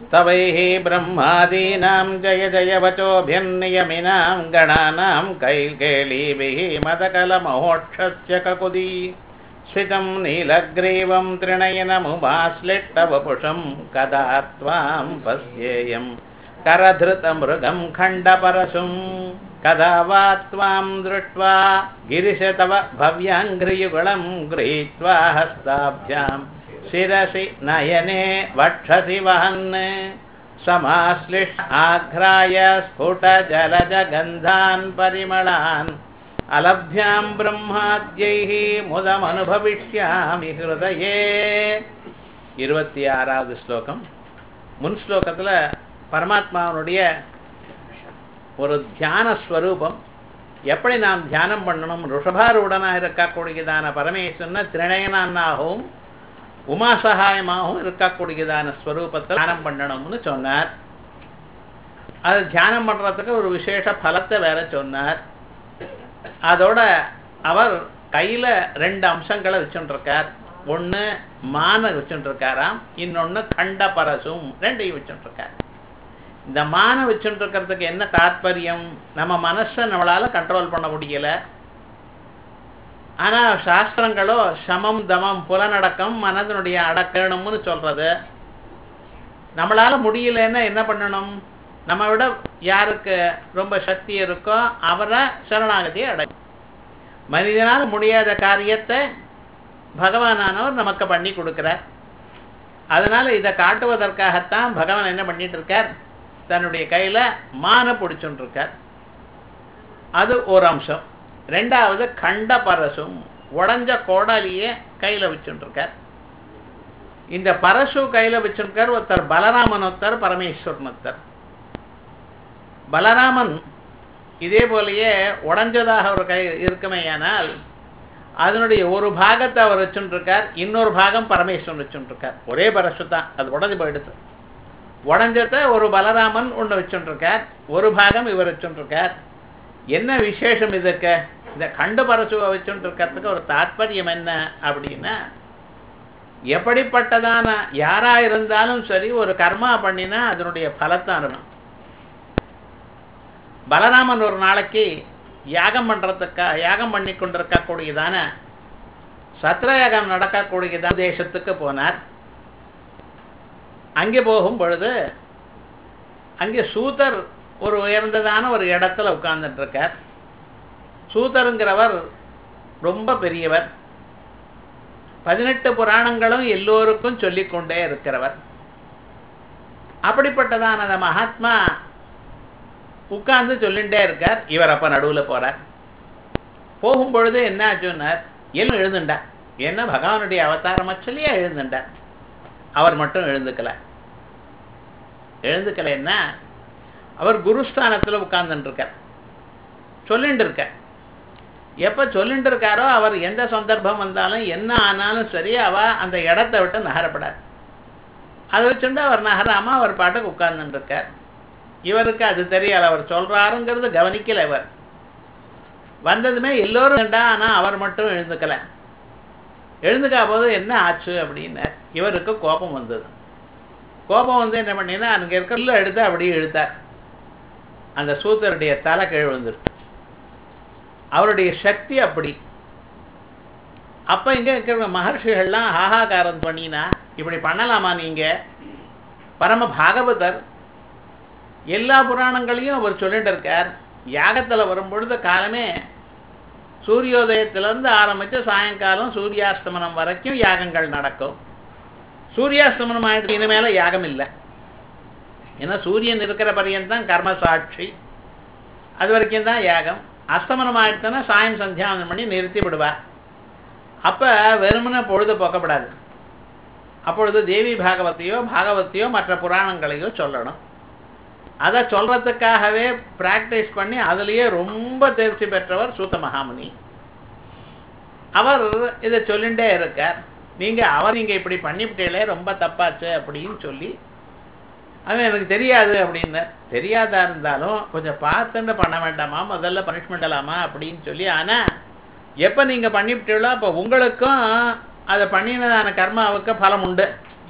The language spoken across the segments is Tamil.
स्तवैः ब्रह्मादीनां जय जय वचोभिर्नियमिनां गणानां कैकेलीभिः मदकलमहोक्षस्य ककुदी स्फितं नीलग्रीवं त्रिणयनमुमाश्लिष्टवपुषं कदा त्वां पश्येयं करधृतमृगं खण्डपरशुं कदा वा त्वां दृष्ट्वा गिरिश तव भव्याङ्घ्रियुगलं गृहीत्वा हस्ताभ्यां शिरसि नयने वक्षसि वहन् समाश्लिष्ट आघ्राय स्फुटजलजगन्धान् परिमलान् अलभ्यां ब्रह्माद्यैः முதமனுபவிஷ்யாமி ஹிருதயே இருபத்தி ஆறாவது ஸ்லோகம் முன் ஸ்லோகத்தில் பரமாத்மாவனுடைய ஒரு தியான ஸ்வரூபம் எப்படி நாம் தியானம் பண்ணணும் ருஷபாரூடனாக இருக்கக்கூடியதான பரமேஸ்வரனை திரிணயனாகவும் உமா சகாயமாகவும் இருக்கக்கூடியதான ஸ்வரூபத்தை தியானம் பண்ணணும்னு சொன்னார் அது தியானம் பண்ணுறதுக்கு ஒரு விசேஷ பலத்தை வேற சொன்னார் அதோட அவர் கையில் ரெண்டு அம்சங்களை வச்சுட்டுருக்கார் ஒன்று மான வச்சுட்டுருக்காராம் இன்னொன்று கண்ட பரசும் ரெண்டையும் வச்சுட்டுருக்கார் இந்த மான வச்சுட்டுருக்கிறதுக்கு என்ன தாத்பரியம் நம்ம மனசை நம்மளால் கண்ட்ரோல் பண்ண முடியல ஆனால் சாஸ்திரங்களோ சமம் தமம் புலனடக்கம் மனதனுடைய அடக்கணும்னு சொல்கிறது நம்மளால் முடியலன்னா என்ன பண்ணணும் நம்ம விட யாருக்கு ரொம்ப சக்தி இருக்கோ அவரை சரணாகதியை அடை மனிதனால் முடியாத காரியத்தை பகவானானவர் நமக்கு பண்ணி கொடுக்குறார் அதனால் இதை காட்டுவதற்காகத்தான் பகவான் என்ன பண்ணிட்டு இருக்கார் தன்னுடைய கையில் மான பிடிச்சுட்டுருக்கார் அது ஒரு அம்சம் ரெண்டாவது கண்ட பரசும் உடஞ்ச கோடாலியே கையில் வச்சுட்டுருக்கார் இந்த பரசு கையில் வச்சுருக்கார் ஒருத்தர் பலராமன் ஒருத்தர் பரமேஸ்வரன் ஒருத்தர் பலராமன் இதே போலயே உடஞ்சதாக ஒரு கை இருக்குமேயானால் அதனுடைய ஒரு பாகத்தை அவர் வச்சுட்டுருக்கார் இன்னொரு பாகம் பரமேஸ்வரன் வச்சுட்டுருக்கார் ஒரே பரசு தான் அது உடஞ்சி போயிடுது உடஞ்சத்தை ஒரு பலராமன் ஒன்று வச்சுட்டுருக்கார் ஒரு பாகம் இவர் வச்சுட்டுருக்கார் என்ன விசேஷம் இதுக்கு இந்த கண்டு பரசுவை வச்சுட்டு இருக்கிறதுக்கு ஒரு தாத்பரியம் என்ன அப்படின்னா எப்படிப்பட்டதான யாரா இருந்தாலும் சரி ஒரு கர்மா பண்ணினா அதனுடைய பலத்தை அனுபவம் பலராமன் ஒரு நாளைக்கு யாகம் பண்றதுக்கா யாகம் பண்ணி கொண்டிருக்கக்கூடியதான சத்ரயாகம் நடக்கக்கூடியதான தேசத்துக்கு போனார் அங்கே போகும் பொழுது அங்கே சூதர் ஒரு உயர்ந்ததான ஒரு இடத்துல உட்கார்ந்துட்டு இருக்கார் சூதருங்கிறவர் ரொம்ப பெரியவர் பதினெட்டு புராணங்களும் எல்லோருக்கும் சொல்லிக்கொண்டே இருக்கிறவர் அப்படிப்பட்டதான அந்த மகாத்மா உட்கார்ந்து சொல்லிகிட்டே இருக்கார் இவர் அப்போ நடுவில் போகிறார் போகும்பொழுது என்ன ஆச்சுன்னார் எல்லாம் எழுந்துண்டார் என்ன பகவானுடைய அவதாரமாக சொல்லியே எழுந்துண்டார் அவர் மட்டும் எழுந்துக்கல எழுந்துக்கலைன்னா அவர் குருஸ்தானத்தில் உட்கார்ந்துட்டுருக்கார் சொல்லிட்டு இருக்கார் எப்போ சொல்லிட்டு இருக்காரோ அவர் எந்த சந்தர்ப்பம் வந்தாலும் என்ன ஆனாலும் சரி அவ அந்த இடத்த விட்டு நகரப்படாது அதை வச்சுட்டு அவர் நகராமல் அவர் பாட்டுக்கு உட்கார்ந்துட்டு இருக்கார் இவருக்கு அது தெரியல அவர் சொல்றாருங்கிறது கவனிக்கல இவர் வந்ததுமே எல்லோரும் வேண்டா ஆனால் அவர் மட்டும் எழுந்துக்கல எழுந்துக்கா போது என்ன ஆச்சு அப்படின்னு இவருக்கு கோபம் வந்தது கோபம் வந்து என்ன பண்ணினா அங்கே இருக்கிற எடுத்து அப்படியே இழுத்தார் அந்த சூத்தருடைய தலை கீழ் விழுந்துருச்சு அவருடைய சக்தி அப்படி அப்போ இங்கே இருக்கிற மகர்ஷிகள்லாம் ஆகாகாரம் பண்ணினா இப்படி பண்ணலாமா நீங்கள் பரம பாகவதர் எல்லா புராணங்களையும் அவர் சொல்லிட்டு இருக்கார் யாகத்தில் வரும்பொழுது காலமே சூரியோதயத்திலேருந்து ஆரம்பித்து சாயங்காலம் சூரியாஸ்தமனம் வரைக்கும் யாகங்கள் நடக்கும் சூரியாஸ்தமனம் ஆயிடுச்சு இனிமேல யாகம் இல்லை ஏன்னா சூரியன் இருக்கிற பரியந்தான் கர்ம சாட்சி அது வரைக்கும் தான் யாகம் அஸ்தமனம் ஆயிடுச்சுன்னா சாயம் சந்தியாவனம் பண்ணி நிறுத்தி விடுவார் அப்போ வெறுமனே பொழுது போக்கப்படாது அப்பொழுது தேவி பாகவத்தையோ பாகவத்தையோ மற்ற புராணங்களையோ சொல்லணும் அதை சொல்கிறதுக்காகவே ப்ராக்டிஸ் பண்ணி அதுலேயே ரொம்ப தேர்ச்சி பெற்றவர் சூத்த மகாமுனி அவர் இதை சொல்லிகிட்டே இருக்கார் நீங்கள் அவர் நீங்கள் இப்படி பண்ணிவிட்டீங்களே ரொம்ப தப்பாச்சு அப்படின்னு சொல்லி அவன் எனக்கு தெரியாது அப்படின்னு தெரியாதா இருந்தாலும் கொஞ்சம் பார்த்துட்டு பண்ண வேண்டாமா முதல்ல பனிஷ்மெண்ட் இல்லாமா அப்படின்னு சொல்லி ஆனால் எப்போ நீங்கள் பண்ணிவிட்டீங்களோ அப்போ உங்களுக்கும் அதை பண்ணினதான கர்மாவுக்கு பலம் உண்டு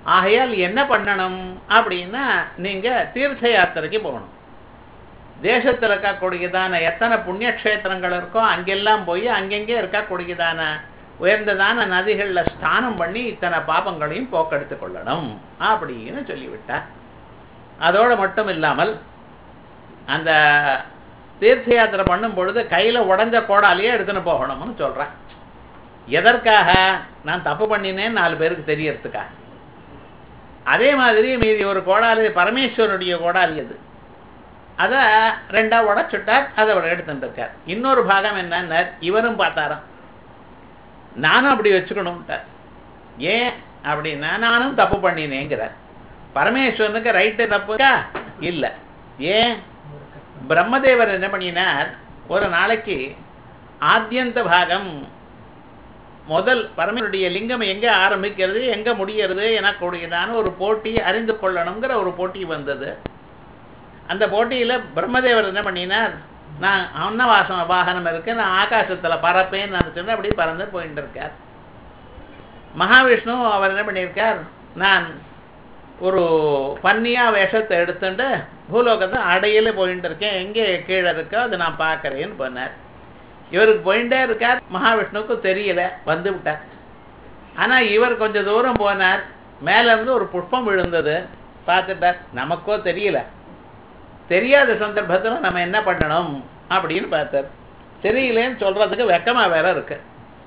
ஆகையால் என்ன பண்ணணும் அப்படின்னா நீங்க தீர்த்த யாத்திரைக்கு போகணும் தேசத்தில் இருக்கக்கூடியதான எத்தனை புண்ணிய க்ஷேத்திரங்கள் இருக்கோ அங்கெல்லாம் போய் அங்கெங்கே இருக்கக்கூடியதான உயர்ந்ததான நதிகளில் ஸ்நானம் பண்ணி இத்தனை பாபங்களையும் போக்கெடுத்து கொள்ளணும் அப்படின்னு சொல்லிவிட்டார் அதோடு மட்டும் இல்லாமல் அந்த தீர்த்த யாத்திரை பண்ணும் பொழுது கையில் உடஞ்ச கோடாலேயே எடுத்துன்னு போகணும்னு சொல்கிறேன் எதற்காக நான் தப்பு பண்ணினேன்னு நாலு பேருக்கு தெரியறதுக்காக அதே மாதிரி மீதி ஒரு கோடாலி பரமேஸ்வரனுடைய கோடாலி அது அதை ரெண்டா உடச்சுட்டார் அதை அவர் எடுத்துட்டு இருக்கார் இன்னொரு பாகம் என்னன்னா இவரும் பார்த்தாராம் நானும் அப்படி வச்சுக்கணும்ட்டார் ஏன் அப்படின்னா நானும் தப்பு பண்ணினேங்கிறார் பரமேஸ்வரனுக்கு ரைட்டு தப்புக்கா இல்லை ஏன் பிரம்மதேவர் என்ன பண்ணினார் ஒரு நாளைக்கு ஆத்தியந்த பாகம் முதல் பரமனுடைய லிங்கம் எங்கே ஆரம்பிக்கிறது எங்கே முடிகிறது எனக்கூடியதான ஒரு போட்டி அறிந்து கொள்ளணுங்கிற ஒரு போட்டி வந்தது அந்த போட்டியில் பிரம்மதேவர் என்ன பண்ணினார் நான் அன்னவாசம் வாகனம் இருக்கு நான் ஆகாசத்தில் பறப்பேன்னு நினச்சோன்னு அப்படி பறந்து போயிட்டு இருக்கார் மகாவிஷ்ணு அவர் என்ன பண்ணியிருக்கார் நான் ஒரு பன்னியா வேஷத்தை எடுத்துட்டு பூலோகத்தை அடையில போயிட்டு இருக்கேன் எங்கே கீழே இருக்கோ அதை நான் பார்க்குறேன்னு பண்ணார் இவருக்கு போயிட்டே இருக்கார் மகாவிஷ்ணுவுக்கு தெரியல வந்து விட்டார் ஆனால் இவர் கொஞ்சம் தூரம் போனார் மேலேருந்து ஒரு புஷ்பம் விழுந்தது பார்த்துட்டார் நமக்கோ தெரியல தெரியாத சந்தர்ப்பத்தில் நம்ம என்ன பண்ணணும் அப்படின்னு பார்த்தார் தெரியலேன்னு சொல்கிறதுக்கு வெக்கமாக வேற இருக்கு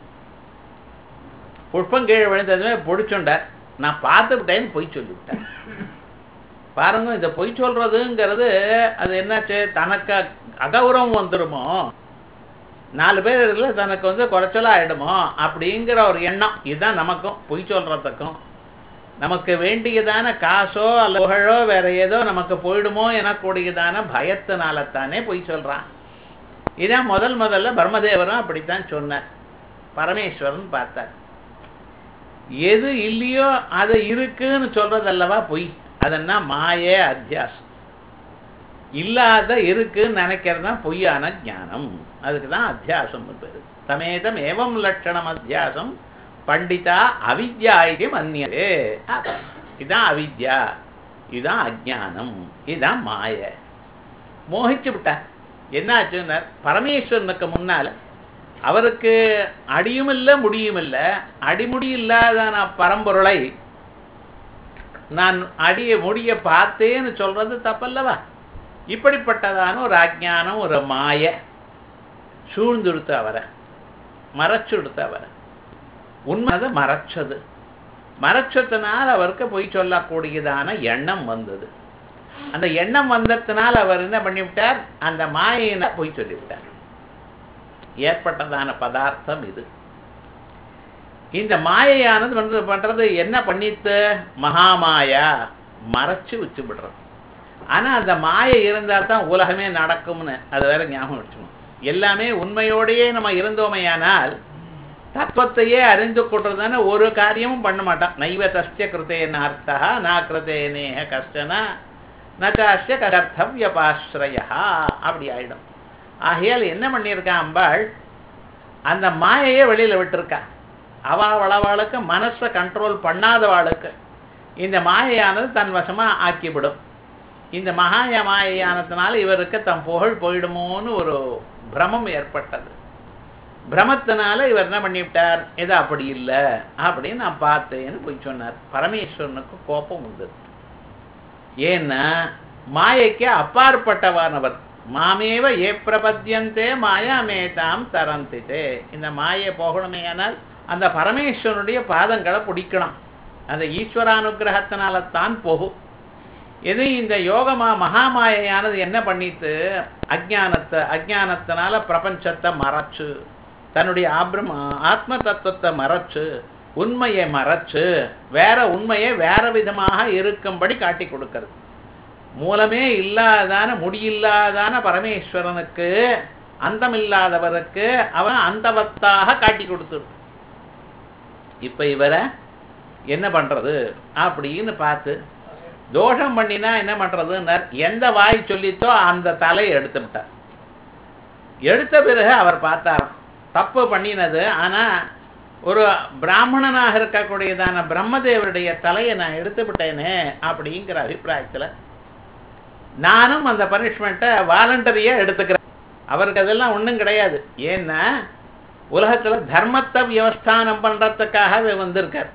புஷ்பம் கீழே விழுந்ததுமே பிடிச்சுண்டார் நான் பார்த்துக்கிட்டேன்னு பொய் சொல்லிவிட்டேன் பாருங்க இந்த பொய் சொல்றதுங்கிறது அது என்னாச்சு தனக்கு அகௌரவம் வந்துடுமோ நாலு பேர் இருக்குல்ல தனக்கு வந்து குறைச்சலா ஆயிடுமோ அப்படிங்கிற ஒரு எண்ணம் இதுதான் நமக்கும் பொய் சொல்றதுக்கும் நமக்கு வேண்டியதான காசோ அல்ல புகழோ வேற ஏதோ நமக்கு போயிடுமோ எனக்கூடியதான பயத்தினால தானே பொய் சொல்றான் இதான் முதல் முதல்ல பிரம்மதேவரும் அப்படித்தான் சொன்னார் பரமேஸ்வரன் பார்த்தார் எது இல்லையோ அது இருக்குன்னு சொல்றதல்லவா பொய் அதென்னா மாயே அத்தியாசம் இல்லாத இருக்குன்னு நினைக்கிறது தான் பொய்யான ஞானம் அதுக்கு தான் அத்தியாசம் பேரு சமேதம் ஏவம் லட்சணம் அத்தியாசம் பண்டிதா அவித்யா இது மன்னியதே இதுதான் அவித்யா இதுதான் அஜானம் இதுதான் மாய மோகிச்சு விட்டார் என்னாச்சுன்னார் பரமேஸ்வரனுக்கு முன்னால அவருக்கு அடியும் இல்லை முடியும் இல்லை அடிமுடி இல்லாத பரம்பொருளை நான் அடிய முடிய பார்த்தேன்னு சொல்றது தப்பல்லவா இப்படிப்பட்டதான ஒரு அஜானம் ஒரு மாய சூழ்ந்துடுத்து அவரை மறைச்சுடுத்து அவரை உண்மை அதை மறைச்சது மறைச்சதுனால் அவருக்கு பொய் சொல்லக்கூடியதான எண்ணம் வந்தது அந்த எண்ணம் வந்ததுனால் அவர் என்ன பண்ணிவிட்டார் அந்த மாயின பொய் சொல்லிவிட்டார் ஏற்பட்டதான பதார்த்தம் இது இந்த மாயையானது வந்து பண்றது என்ன பண்ணித்து மகாமாயா மறைச்சு வச்சு விடுறது ஆனா அந்த மாயை இருந்தால் தான் உலகமே நடக்கும்னு அது வேற ஞாபகம் வச்சுக்கணும் எல்லாமே உண்மையோடையே நம்ம இருந்தோமையானால் தத்துவத்தையே அறிந்து கொள்றதுன்னு ஒரு காரியமும் பண்ண மாட்டான் நைவ தஸ்ய கிருத்தேன அர்த்தா நா கிருத்தேனேக கஷ்டனா நச்சாஸ்ய கர்த்தவியபாஸ்ரயா அப்படி ஆயிடும் ஆகையால் என்ன பண்ணியிருக்கான் அம்பாள் அந்த மாயையே வெளியில விட்டுருக்கா அவ வளவாளுக்கு மனசை கண்ட்ரோல் பண்ணாதவாளுக்கு இந்த மாயையானது தன் வசமா ஆக்கிவிடும் இந்த மகாய மாயையானதுனால இவருக்கு தம் புகழ் போயிடுமோன்னு ஒரு பிரமம் ஏற்பட்டது பிரமத்தினால இவர் என்ன பண்ணிவிட்டார் இது அப்படி இல்லை அப்படின்னு நான் பார்த்தேன்னு போய் சொன்னார் பரமேஸ்வரனுக்கு கோபம் உண்டு ஏன்னா மாயைக்கு அப்பாற்பட்டவானவர் மாமேவ ஏ பிரபத்தியந்தே மாயாமேதாம் தரந்தித்தே இந்த மாயை போகணுமே ஆனால் அந்த பரமேஸ்வரனுடைய பாதங்களை பிடிக்கணும் அந்த ஈஸ்வரானுகிரகத்தினால தான் போகும் எது இந்த யோகமா மகாமாயையானது என்ன பண்ணித்து அஜானத்தை அஜானத்தினால பிரபஞ்சத்தை மறைச்சு தன்னுடைய ஆப்ரம் ஆத்ம தத்துவத்தை மறைச்சு உண்மையை மறைச்சு வேற உண்மையை வேற விதமாக இருக்கும்படி காட்டி கொடுக்கிறது மூலமே இல்லாதான முடியில்லாதான பரமேஸ்வரனுக்கு அந்தமில்லாதவருக்கு அவன் அந்தவத்தாக காட்டி கொடுத்துரு இப்ப இவரை என்ன பண்றது அப்படின்னு பார்த்து தோஷம் பண்ணினா என்ன பண்றதுன்னார் எந்த வாய் சொல்லித்தோ அந்த தலையை எடுத்து விட்டார் எடுத்த பிறகு அவர் பார்த்தாராம் தப்பு பண்ணினது ஆனா ஒரு பிராமணனாக இருக்கக்கூடியதான பிரம்மதேவருடைய தலையை நான் எடுத்து விட்டேனே அப்படிங்கிற அபிப்பிராயத்துல நானும் அந்த பனிஷ்மெண்ட்டை வாலண்டரியா எடுத்துக்கிறேன் அவருக்கு அதெல்லாம் ஒண்ணும் கிடையாது ஏன்னா உலகத்துல தர்மத்தை வியவஸ்தானம் பண்றதுக்காகவே வந்திருக்கார்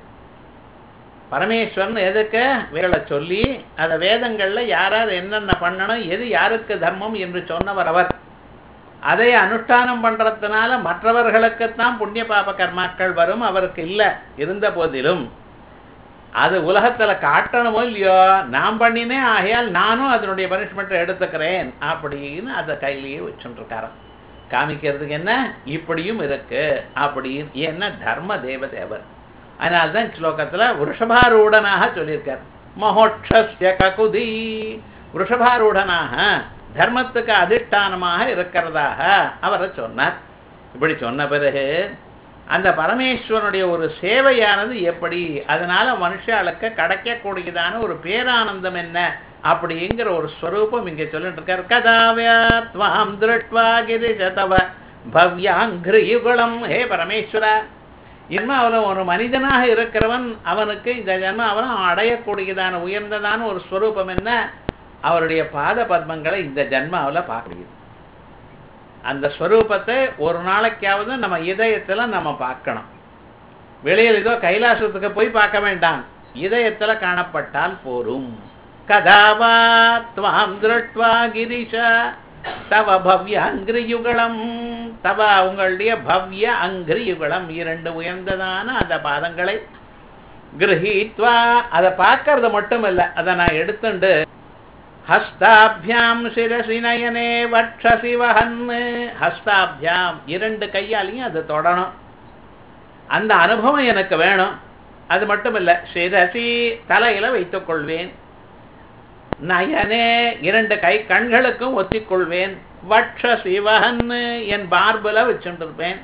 பரமேஸ்வரன் எதுக்கு வேலை சொல்லி அந்த வேதங்கள்ல யார் யார் என்னென்ன பண்ணணும் எது யாருக்கு தர்மம் என்று சொன்னவர் அவர் அதை அனுஷ்டானம் பண்றதுனால மற்றவர்களுக்குத்தான் புண்ணிய பாப கர்மாக்கள் வரும் அவருக்கு இல்லை இருந்த போதிலும் அது உலகத்துல காட்டணுமோ இல்லையோ நான் பண்ணினே ஆகையால் நானும் அதனுடைய பனிஷ்மெண்ட்டை எடுத்துக்கிறேன் அப்படின்னு அதை கையிலேயே வச்சுருக்காராம் காமிக்கிறதுக்கு என்ன இப்படியும் இருக்கு அப்படின்னு ஏன்னா தர்ம தேவதேவர் அதனால்தான் ஸ்லோகத்துல விருஷபாரூடனாக சொல்லியிருக்கார் மகோட்சஸ்ய ககுதி விருஷபாரூடனாக தர்மத்துக்கு அதிஷ்டானமாக இருக்கிறதாக அவரை சொன்னார் இப்படி சொன்ன பிறகு அந்த பரமேஸ்வரனுடைய ஒரு சேவையானது எப்படி அதனால மனுஷாளுக்கு கிடைக்கக்கூடியதான ஒரு பேரானந்தம் என்ன அப்படிங்கிற ஒரு ஸ்வரூபம் இங்க சொல்லிட்டு இருக்கார் கதாவியாத்வாம் திருட்வா கிரிஜதவ பவ்யாங்கிரியுகுலம் ஹே பரமேஸ்வரா இன்னும் அவன் ஒரு மனிதனாக இருக்கிறவன் அவனுக்கு இந்த ஜன்மம் அவன் அடையக்கூடியதான உயர்ந்ததான ஒரு ஸ்வரூபம் என்ன அவருடைய பாத பத்மங்களை இந்த ஜன்மாவில் பார்க்க முடியுது அந்த ஸ்வரூபத்தை ஒரு நாளைக்காவது நம்ம இதயத்துல நம்ம பார்க்கணும் வெளியில் ஏதோ கைலாசத்துக்கு போய் பார்க்க வேண்டாம் இதயத்துல காணப்பட்டால் போரும் கதாவா துவாம் திருட்வா கிரிஷ தவ பவ்ய அங்கிரியுகளம் தவ உங்களுடைய பவ்ய அங்கிரியுகளம் இரண்டு உயர்ந்ததான அந்த பாதங்களை கிரகித்வா அதை பார்க்கறது மட்டும் இல்லை அதை நான் எடுத்துண்டு ஹஸ்தாபியாம் சிரசி நயனே வட்சசி வஹன்னு ஹஸ்தாபியாம் இரண்டு கையாலையும் அது தொடணும் அந்த அனுபவம் எனக்கு வேணும் அது மட்டும் இல்லை சிரசி தலையில வைத்துக் கொள்வேன் நயனே இரண்டு கை கண்களுக்கும் ஒத்திக்கொள்வேன் வட்சசி வஹன்னு என் பார்புல வச்சுருப்பேன்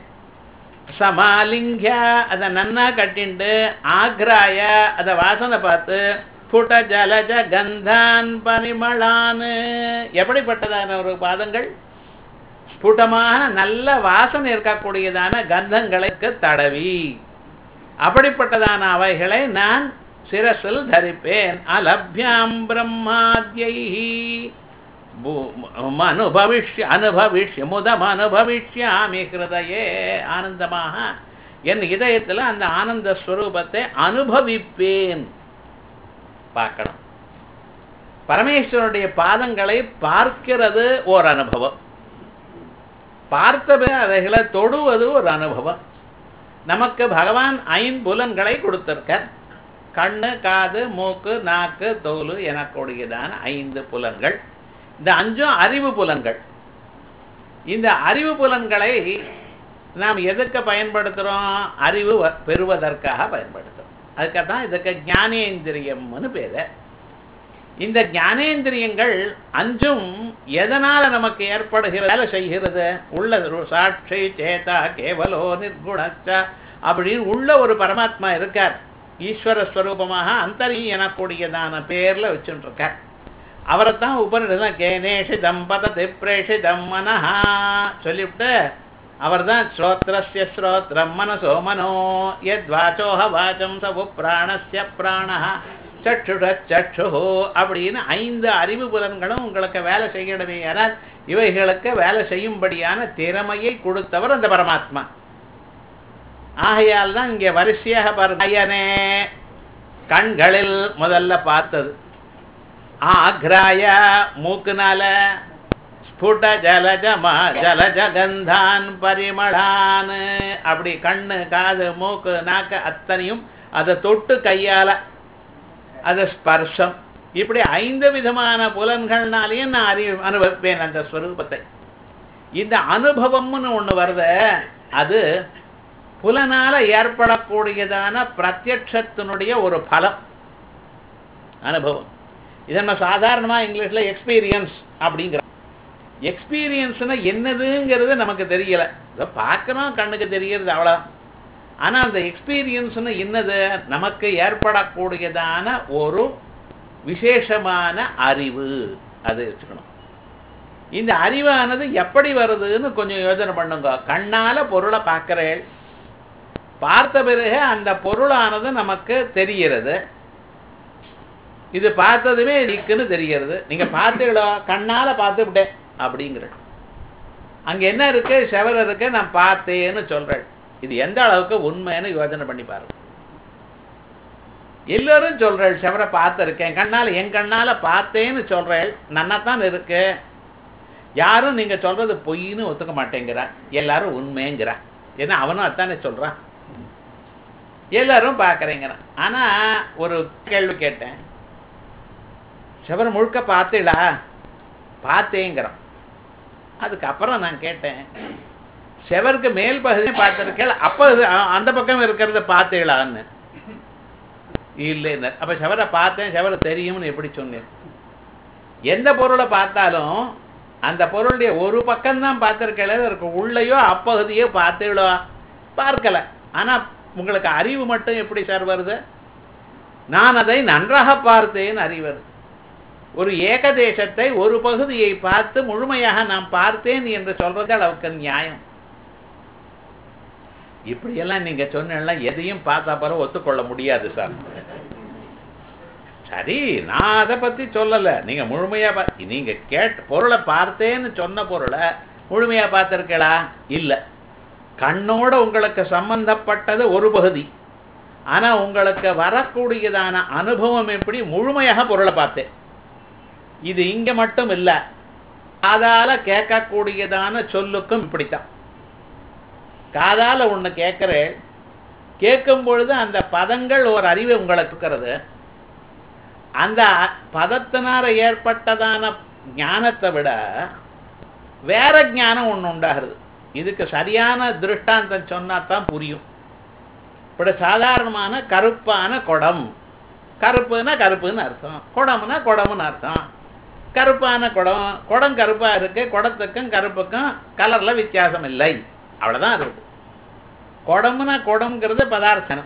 சமாலிங்கியா அதை நன்னா கட்டிண்டு ஆக்ராய அதை வாசனை பார்த்து ஸ்புட ஜலஜ கந்தான் பரிமளான்னு எப்படிப்பட்டதான ஒரு பாதங்கள் ஸ்புடமான நல்ல வாசனை இருக்கக்கூடியதான கந்தங்களுக்கு தடவி அப்படிப்பட்டதான அவைகளை நான் சிரசில் தரிப்பேன் அலப்யாம் பிரம்மாத்யை அனுபவிஷ்ய அனுபவிஷ்ய முதம் அனுபவிஷ்யாமி ஹிருதயே ஆனந்தமாக என் இதயத்தில் அந்த ஆனந்த ஸ்வரூபத்தை அனுபவிப்பேன் பார்க்கணும் பரமேஸ்வரனுடைய பாதங்களை பார்க்கிறது ஒரு அனுபவம் பார்த்தவே அவைகளை தொடுவது ஒரு அனுபவம் நமக்கு பகவான் ஐம்புலன்களை கொடுத்திருக்கார் கண்ணு காது மூக்கு நாக்கு தோல் எனக்கூடியதான ஐந்து புலன்கள் இந்த அஞ்சும் அறிவு புலன்கள் இந்த அறிவு புலன்களை நாம் எதுக்கு பயன்படுத்துகிறோம் அறிவு பெறுவதற்காக பயன்படுத்துகிறோம் அதுக்காக தான் இதுக்கு ஞானேந்திரியம்னு பேர் இந்த ஞானேந்திரியங்கள் அஞ்சும் எதனால நமக்கு ஏற்படுகிற வேலை செய்கிறது உள்ள சாட்சி சேதா கேவலோ நிர்குணச்ச அப்படின்னு உள்ள ஒரு பரமாத்மா இருக்கார் ஈஸ்வர ஸ்வரூபமாக அந்தரி எனக்கூடியதான பேர்ல வச்சுட்டு இருக்கார் அவரைத்தான் உபனிடம் கேனேஷி தம்பதி பிரேஷிதம் மனஹா சொல்லிவிட்டு அவர் தான் ஸ்ரோத்ரஸ்ய ஸ்ரோத்ரம் மனசோ மனோ எத் வாச்சோஹ வாச்சம் சவு பிராணஸ்ய பிராண சற்றுட சற்று அப்படின்னு ஐந்து அறிவு புலன்களும் உங்களுக்கு வேலை செய்யணுமே ஆனால் இவைகளுக்கு வேலை செய்யும்படியான திறமையை கொடுத்தவர் அந்த பரமாத்மா ஆகையால் தான் இங்கே வரிசையாக பரதயனே கண்களில் முதல்ல பார்த்தது ஆக்ராய மூக்குனால ஸ்புட ஜலஜமா ஜலஜ கந்தான் பரிமளான் அப்படி கண்ணு காது மூக்கு நாக்கு அத்தனையும் அதை தொட்டு கையால அது ஸ்பர்ஷம் இப்படி ஐந்து விதமான புலன்கள்னாலேயும் நான் அறி அனுபவிப்பேன் அந்த ஸ்வரூபத்தை இந்த அனுபவம்னு ஒண்ணு வருத அது புலனால ஏற்படக்கூடியதான பிரத்யட்சத்தினுடைய ஒரு பலம் அனுபவம் இதை நம்ம சாதாரணமாக இங்கிலீஷில் எக்ஸ்பீரியன்ஸ் அப்படிங்கிற எக்ஸ்பீரியன்ஸ்னா என்னதுங்கிறது நமக்கு தெரியல இதை பார்க்கணும் கண்ணுக்கு தெரியறது அவ்வளோதான் ஆனால் அந்த எக்ஸ்பீரியன்ஸ்னு என்னது நமக்கு ஏற்படக்கூடியதான ஒரு விசேஷமான அறிவு அது வச்சுக்கணும் இந்த அறிவானது எப்படி வருதுன்னு கொஞ்சம் யோசனை பண்ணுங்க கண்ணால பொருளை பார்க்கிறேள் பார்த்த பிறகு அந்த பொருளானது நமக்கு தெரிகிறது இது பார்த்ததுமே இருக்குன்னு தெரிகிறது நீங்க பார்த்தீங்களோ கண்ணால பார்த்து விட்டேன் அப்படிங்கிற அங்க என்ன இருக்கு செவர் இருக்கு நான் பார்த்தேன்னு சொல்றேன் இது எந்த அளவுக்கு உண்மைன்னு யோசனை பண்ணி பாருங்க எல்லாரும் சொல்றேன் செவரை பார்த்துருக்கேன் கண்ணால என் கண்ணால பார்த்தேன்னு சொல்றேன் நன்னாத்தான் இருக்கு யாரும் நீங்க சொல்றது பொய்ன்னு ஒத்துக்க மாட்டேங்கிறா எல்லாரும் உண்மைங்கிறா ஏன்னா அவனும் அதானே சொல்றான் எல்லாரும் பார்க்கறேங்கிறான் ஆனா ஒரு கேள்வி கேட்டேன் செவரை முழுக்க பார்த்தீங்களா பார்த்தேங்கிறான் அதுக்கப்புறம் நான் கேட்டேன் செவருக்கு மேல் பகுதியை பார்த்துருக்கேன் அப்போ இது அ- அந்த பக்கம் இருக்கிறத பார்த்தீங்களான்னு இல்லைன்னு அப்போ செவரை பார்த்தேன் செவரை தெரியும்னு எப்படி சொன்னேன் எந்த பொருளை பார்த்தாலும் அந்த பொருளுடைய ஒரு பக்கம்தான் பார்த்துருக்கல இருக்கு உள்ளேயோ அப்பகுதியோ பார்த்தீங்களோ பார்க்கல ஆனா உங்களுக்கு அறிவு மட்டும் எப்படி சார் வருது நான் அதை நன்றாக பார்த்தேன் அறிவு வருது ஒரு ஏகதேசத்தை ஒரு பகுதியை பார்த்து முழுமையாக நான் பார்த்தேன் என்று சொல்றது அளவுக்கு நியாயம் இப்படியெல்லாம் நீங்க சொன்னா எதையும் பார்த்தா பிறகு ஒத்துக்கொள்ள முடியாது சார் சரி நான் அதை பத்தி சொல்லல நீங்க முழுமையா பா நீங்க கேட்ட பொருளை பார்த்தேன்னு சொன்ன பொருளை முழுமையா பார்த்திருக்கலா இல்ல கண்ணோட உங்களுக்கு சம்பந்தப்பட்டது ஒரு பகுதி ஆனா உங்களுக்கு வரக்கூடியதான அனுபவம் எப்படி முழுமையாக பொருளை பார்த்தேன் இது இங்க மட்டும் இல்ல காதால கேட்கக்கூடியதான சொல்லுக்கும் இப்படித்தான் காதால ஒண்ணு கேட்கிறேன் கேட்கும் பொழுது அந்த பதங்கள் ஒரு அறிவு உங்களுக்கு இருக்கிறது அந்த அ- பதத்தினால ஏற்பட்டதான ஞானத்தை விட வேற ஞானம் ஒண்ணு உண்டாகிறது இதுக்கு சரியான திருஷ்டாந்தம் சொன்னா தான் புரியும் இப்படி சாதாரணமான கருப்பான குடம் கருப்புன்னா கருப்புன்னு அர்த்தம் குடம்னா குடம்னு அர்த்தம் கருப்பான குடம் குடம் கருப்பா இருக்கு குடத்துக்கும் கருப்புக்கும் கலர்ல வித்தியாசம் இல்லை அவ்வளவுதான் இருக்கு குடம்னா குடம்ங்கிறது பதார்த்தம்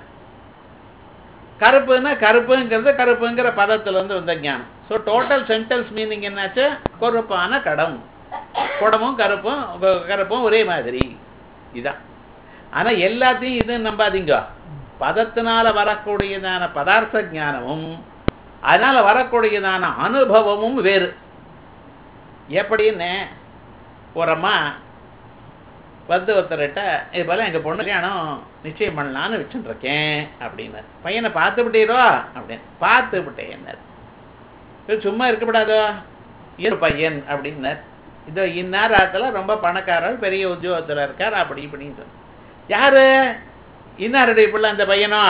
கருப்புன்னா கருப்புங்கிறது கருப்புங்கிற பதத்துல இருந்து வந்த ஞானம் ஸோ டோட்டல் சென்டென்ஸ் மீனிங் என்னாச்சு கருப்பான கடம் குடமும் கருப்பும் க- கருப்பும் ஒரே மாதிரி இதான் ஆனா எல்லாத்தையும் இது நம்பாதீங்க பதத்தினால வரக்கூடியதான பதார்த்த ஞானமும் அதனால வரக்கூடியதான அனுபவமும் வேறு எப்படின்னு ஒரு அம்மா வந்து ஒருத்தர்கிட்ட இது போல எங்க பொண்ணு கல்யாணம் நிச்சயம் பண்ணலான்னு வச்சுட்டு இருக்கேன் அப்படின்னாரு பையனை பார்த்து விட்டீரோ அப்படின்னு பார்த்து விட்டேன்னாரு இது சும்மா இருக்கப்படாதோ இரு பையன் அப்படின்னார் இதோ இன்னாரத்துல ரொம்ப பணக்காரர் பெரிய உத்தியோகத்துல இருக்கார் அப்படி இப்படின்னு சொல்லி யாரு இன்னாருடைய பிள்ளை அந்த பையனோ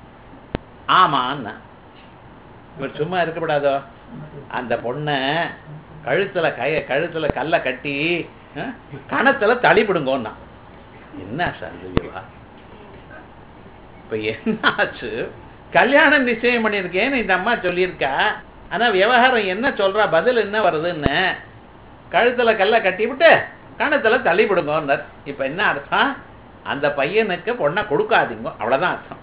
ஆமான்னா இவர் சும்மா இருக்கப்படாதோ அந்த பொண்ணை கழுத்துல கைய கழுத்துல கல்லை கட்டி அஹ், கணத்துல தளிப்பிடுங்கோன்னா என்ன சார் இதுவா இப்ப என்னாச்சு கல்யாணம் நிச்சயம் பண்ணியிருக்கேன்னு இந்த அம்மா சொல்லியிருக்கா ஆனா விவகாரம் என்ன சொல்றா பதில் என்ன வருதுன்னு கழுத்துல கல்லை கட்டி விட்டு கணத்துல தள்ளிவிடுங்கன்னார் இப்ப என்ன அர்த்தம் அந்த பையனுக்கு பொண்ணை கொடுக்காதீங்க அவ்வளவுதான் அர்த்தம்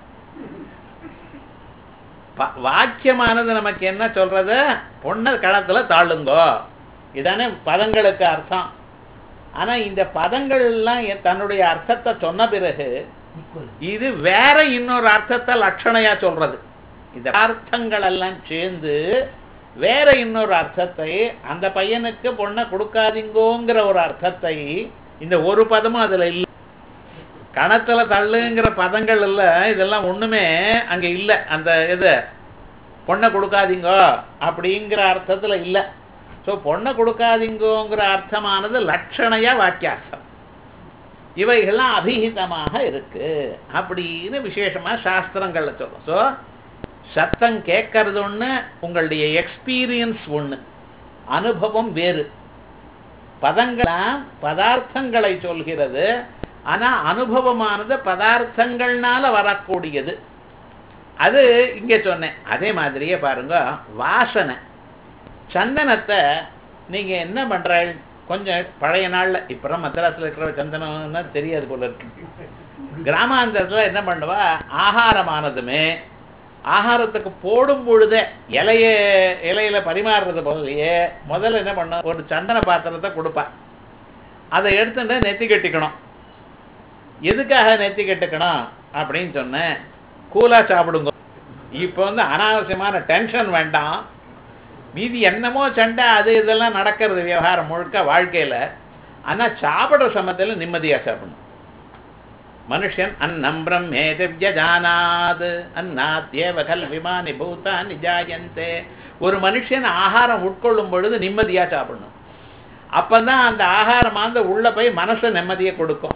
ப- வாக்கியமானது நமக்கு என்ன சொல்றது பொண்ணை களத்துல தாழுங்கோ இதானே பதங்களுக்கு அர்த்தம் ஆனா இந்த பதங்கள் எல்லாம் எ- தன்னுடைய அர்த்தத்தை சொன்ன பிறகு இது வேற இன்னொரு அர்த்தத்தை லட்சணையா சொல்றது இந்த அர்த்தங்கள் எல்லாம் சேர்ந்து வேற இன்னொரு அர்த்தத்தை அந்த பையனுக்கு பொண்ணை கொடுக்காதீங்கோங்கிற ஒரு அர்த்தத்தை இந்த ஒரு பதமும் அதுல இல்ல கணத்துல தள்ளுங்கிற பதங்கள் இல்ல இதெல்லாம் ஒண்ணுமே அங்க இல்ல அந்த இது பொண்ணை கொடுக்காதீங்கோ அப்படிங்கிற அர்த்தத்துல இல்ல சோ பொண்ணை கொடுக்காதீங்கோங்கிற அர்த்தமானது லட்சணையா வாக்கியார்த்தம் இவைகள்லாம் அபிஹிதமாக இருக்கு அப்படின்னு விசேஷமா சாஸ்திரங்கள்ல சொல்லும் ஸோ சத்தம் கேட்கறது ஒண்ணு உங்களுடைய எக்ஸ்பீரியன்ஸ் ஒண்ணு அனுபவம் வேறு பதங்களாம் பதார்த்தங்களை சொல்கிறது ஆனா அனுபவமானது பதார்த்தங்கள்னால வரக்கூடியது அது இங்க சொன்னேன் அதே மாதிரியே பாருங்க வாசனை சந்தனத்தை நீங்க என்ன பண்றாள் கொஞ்சம் பழைய நாள்ல இப்பறம் மദ്രാஸ்ல இருக்கிற சந்தனம்னா தெரியாது போல இருக்கு கிராமாந்தரத்துல என்ன பண்ணுவா ஆகாரமானதுமே ஆகாரத்துக்கு போடும் பொழுதே இலைய இலையில பரிமாறுறது போலயே முதல்ல என்ன பண்ண ஒரு சந்தன பாத்திரத்தை கொடுப்பா அதை எடுத்துட்டு நெத்தி கட்டிக்கணும் எதுக்காக நெத்தி கட்டுக்கணும் அப்படின்னு சொன்னேன் கூலா சாப்பிடுங்க இப்போ வந்து அனாவசியமான டென்ஷன் வேண்டாம் மீதி என்னமோ சண்டை அது இதெல்லாம் நடக்கிறது விவகாரம் முழுக்க வாழ்க்கையில் ஆனால் சாப்பிட்ற சமயத்தில் நிம்மதியாக சாப்பிடணும் மனுஷன் அன்னம் பிரம்மே திவ்யஜானாத் அன்னாத்யேவ கல்விமானி பூதானி ஜாயந்தே ஒரு மனுஷன் ஆகாரம் உட்கொள்ளும் பொழுது நிம்மதியாக சாப்பிடணும் அப்பதான் அந்த ஆகாரம் அந்த உள்ள போய் மனசை நிம்மதியை கொடுக்கும்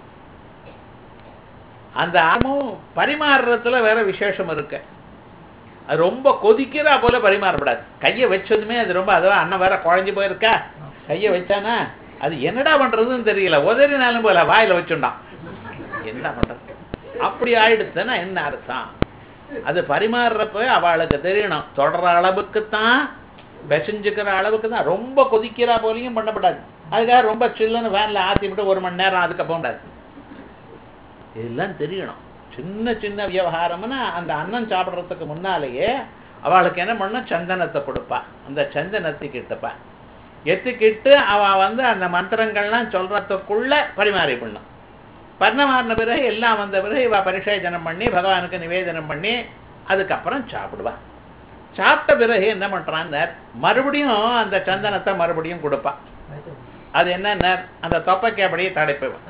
அந்த ஆகமும் பரிமாறுறதுல வேற விசேஷம் இருக்கு அது ரொம்ப கொதிக்கிறா போல பரிமாறப்படாது கையை வச்சதுமே அது ரொம்ப அதுவா அண்ணன் வேற குழஞ்சி போயிருக்கா கையை வச்சானா அது என்னடா பண்றதுன்னு தெரியல உதறினாலும் போல வாயில வச்சுட்டான் என்ன பண்றது அப்படி ஆயிடுச்சுன்னா என்ன அர்த்தம் அது பரிமாறுறப்ப அவளுக்கு தெரியணும் தொடர அளவுக்குத்தான் பெசஞ்சுக்கிற அளவுக்கு தான் ரொம்ப கொதிக்கிறா போலையும் பண்ணப்படாது அதுக்காக ரொம்ப சில்லுன்னு ஃபேனில் ஆற்றி விட்டு ஒரு மணி நேரம் அதுக்கப்புறம் கூடாது இதெல்லாம் தெரியணும் சின்ன சின்ன விவகாரம்னா அந்த அன்னம் சாப்பிட்றதுக்கு முன்னாலேயே அவளுக்கு என்ன பண்ண சந்தனத்தை கொடுப்பா அந்த சந்தனத்தை கிட்டப்பா எத்துக்கிட்டு அவள் வந்து அந்த மந்திரங்கள்லாம் சொல்கிறதுக்குள்ள பரிமாறி பண்ணும் பரிமாறின பிறகு எல்லாம் வந்த பிறகு இவ பரிசேஜனம் பண்ணி பகவானுக்கு நிவேதனம் பண்ணி அதுக்கப்புறம் சாப்பிடுவா சாப்பிட்ட பிறகு என்ன பண்ணுறான்னு மறுபடியும் அந்த சந்தனத்தை மறுபடியும் கொடுப்பா அது என்ன அந்த தொப்பைக்கு அப்படியே தடைப்பவன்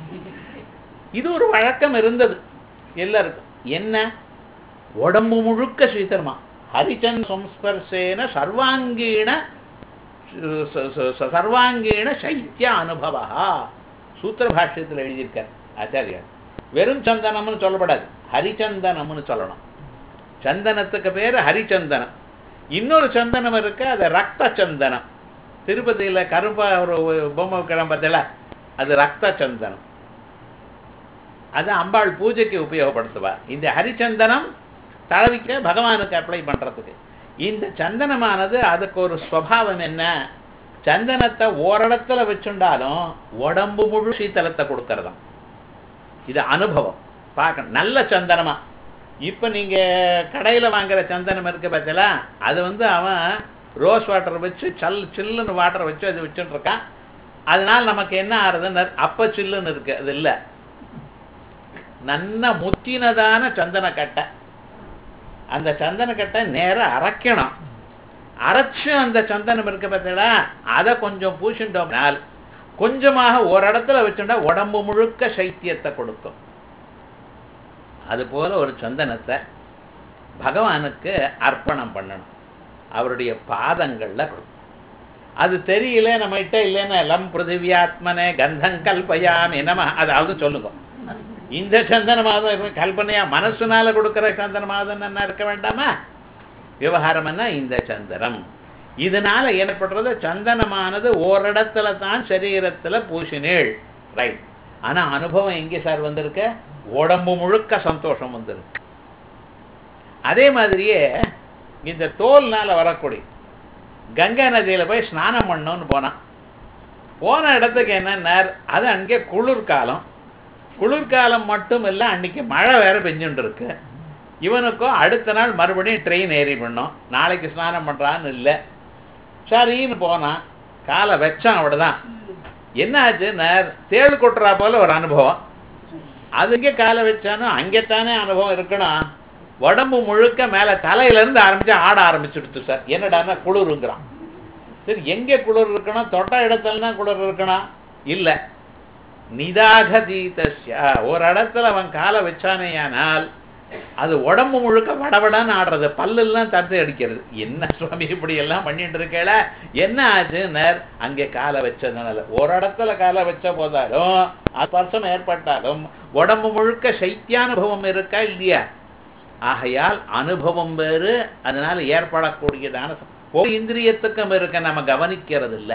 இது ஒரு வழக்கம் இருந்தது எல்லாருக்கும் என்ன உடம்பு முழுக்க ஸ்ரீதர்மா ஹரிச்சன் சம்ஸ்பர்சேன சர்வாங்கீண ச- ச- ச- சர்வாங்கீண சைத்திய அனுபவா சூத்திர பாஷ்யத்தில் எழுதியிருக்கார் ஆச்சாரியார் வெறும் சந்தனம்னு சொல்லப்படாது ஹரிச்சந்தனம்னு சொல்லணும் சந்தனத்துக்கு பேர் ஹரிச்சந்தனம் இன்னொரு சந்தனம் இருக்கு அது ரத்த சந்தனம் திருப்பதியில் கருப்பா ஒரு பொம்மை கிளம்ப பார்த்தல அது ரத்த சந்தனம் அது அம்பாள் பூஜைக்கு உபயோகப்படுத்துவா இந்த ஹரிச்சந்தனம் தடவிக்க பகவானுக்கு அப்ளை பண்றதுக்கு இந்த சந்தனமானது அதுக்கு ஒரு ஸ்வபாவம் என்ன சந்தனத்தை ஓரிடத்துல வச்சுண்டாலும் உடம்பு முழு சீத்தலத்தை கொடுக்கறதாம் இது அனுபவம் பார்க்கணும் நல்ல சந்தனமா இப்போ நீங்க கடையில வாங்குற சந்தனம் இருக்கு பார்த்தீங்களா அது வந்து அவன் ரோஸ் வாட்டர் வச்சு சல் சில்லுன்னு வாட்டர் வச்சு அது வச்சுட்டு இருக்கான் அதனால நமக்கு என்ன ஆறுதுன்னு அப்ப சில்லுன்னு இருக்கு அது இல்லை நன்ன முத்தினதான சந்தனக்கட்டை அந்த சந்தனக்கட்டை நேரா அரைக்கணும் அரைச்சு அந்த சந்தனம் இருக்கு பார்த்தீங்களா அதை கொஞ்சம் பூசிட்டோம்னால் கொஞ்சமாக ஒரு இடத்துல வச்சுட்டா உடம்பு முழுக்க சைத்தியத்தை கொடுக்கும் அதுபோல ஒரு சந்தனத்தை பகவானுக்கு அர்ப்பணம் பண்ணணும் அவருடைய பாதங்கள்ல கொடுக்கணும் அது தெரியல நம்மகிட்ட இல்லைன்னா லம் பிருத்திவியாத்மனே கந்தம் கல்பயாமி நம அதாவது சொல்லுங்க இந்த சந்தனமாதம் இருக்கு கல்பனையா மனசுனால கொடுக்கிற சந்தனமாதம் என்ன இருக்க வேண்டாமா விவகாரம் என்ன இந்த சந்தனம் இதனால ஏற்படுறது சந்தனமானது ஓரிடத்துல தான் சரீரத்துல பூசினேள் ரைட் ஆனா அனுபவம் எங்கே சார் வந்திருக்க உடம்பு முழுக்க சந்தோஷம் வந்திருக்கு அதே மாதிரியே இந்த தோல்னால வரக்கூடிய கங்கா நதியில போய் ஸ்நானம் பண்ணணும்னு போனான் போன இடத்துக்கு என்னன்னா அது அங்கே குளிர்காலம் குளிர்காலம் மட்டும் இல்லை அன்னைக்கு மழை வேற பெஞ்சுட்டு இருக்கு இவனுக்கும் அடுத்த நாள் மறுபடியும் ட்ரெயின் ஏறி பண்ணோம் நாளைக்கு ஸ்நானம் பண்ணுறான்னு இல்லை சரின்னு போனான் காலை வச்சான் அவ்வளோதான் என்ன ஆச்சுன்னா தேள் கொட்டுறா போல ஒரு அனுபவம் அது இங்கே காலை வச்சானோ அங்கேத்தானே அனுபவம் இருக்கணும் உடம்பு முழுக்க மேலே தலையிலேருந்து ஆரம்பிச்சு ஆட ஆரம்பிச்சுடுச்சு சார் என்னடான்னா குளிருங்கிறான் சரி எங்கே குளிர் இருக்கணும் தொட்ட இடத்துலனா குளிர் இருக்கணும் இல்லை நிதாகதீதஸ்ய ஒரு இடத்துல அவன் காலை வச்சானேயானால் அது உடம்பு முழுக்க வடவடன்னு ஆடுறது பல்லெல்லாம் தடுத்து அடிக்கிறது என்ன சுவாமி இப்படி எல்லாம் பண்ணிட்டு இருக்கல என்ன ஆச்சுன்னர் அங்கே காலை வச்சதுனால ஒரு இடத்துல காலை வச்ச போதாலும் ஸ்பர்சம் ஏற்பட்டாலும் உடம்பு முழுக்க சைத்தியானுபவம் இருக்கா இல்லையா ஆகையால் அனுபவம் வேறு அதனால ஏற்படக்கூடியதான ஒரு இந்திரியத்துக்கும் இருக்க நம்ம கவனிக்கிறது இல்லை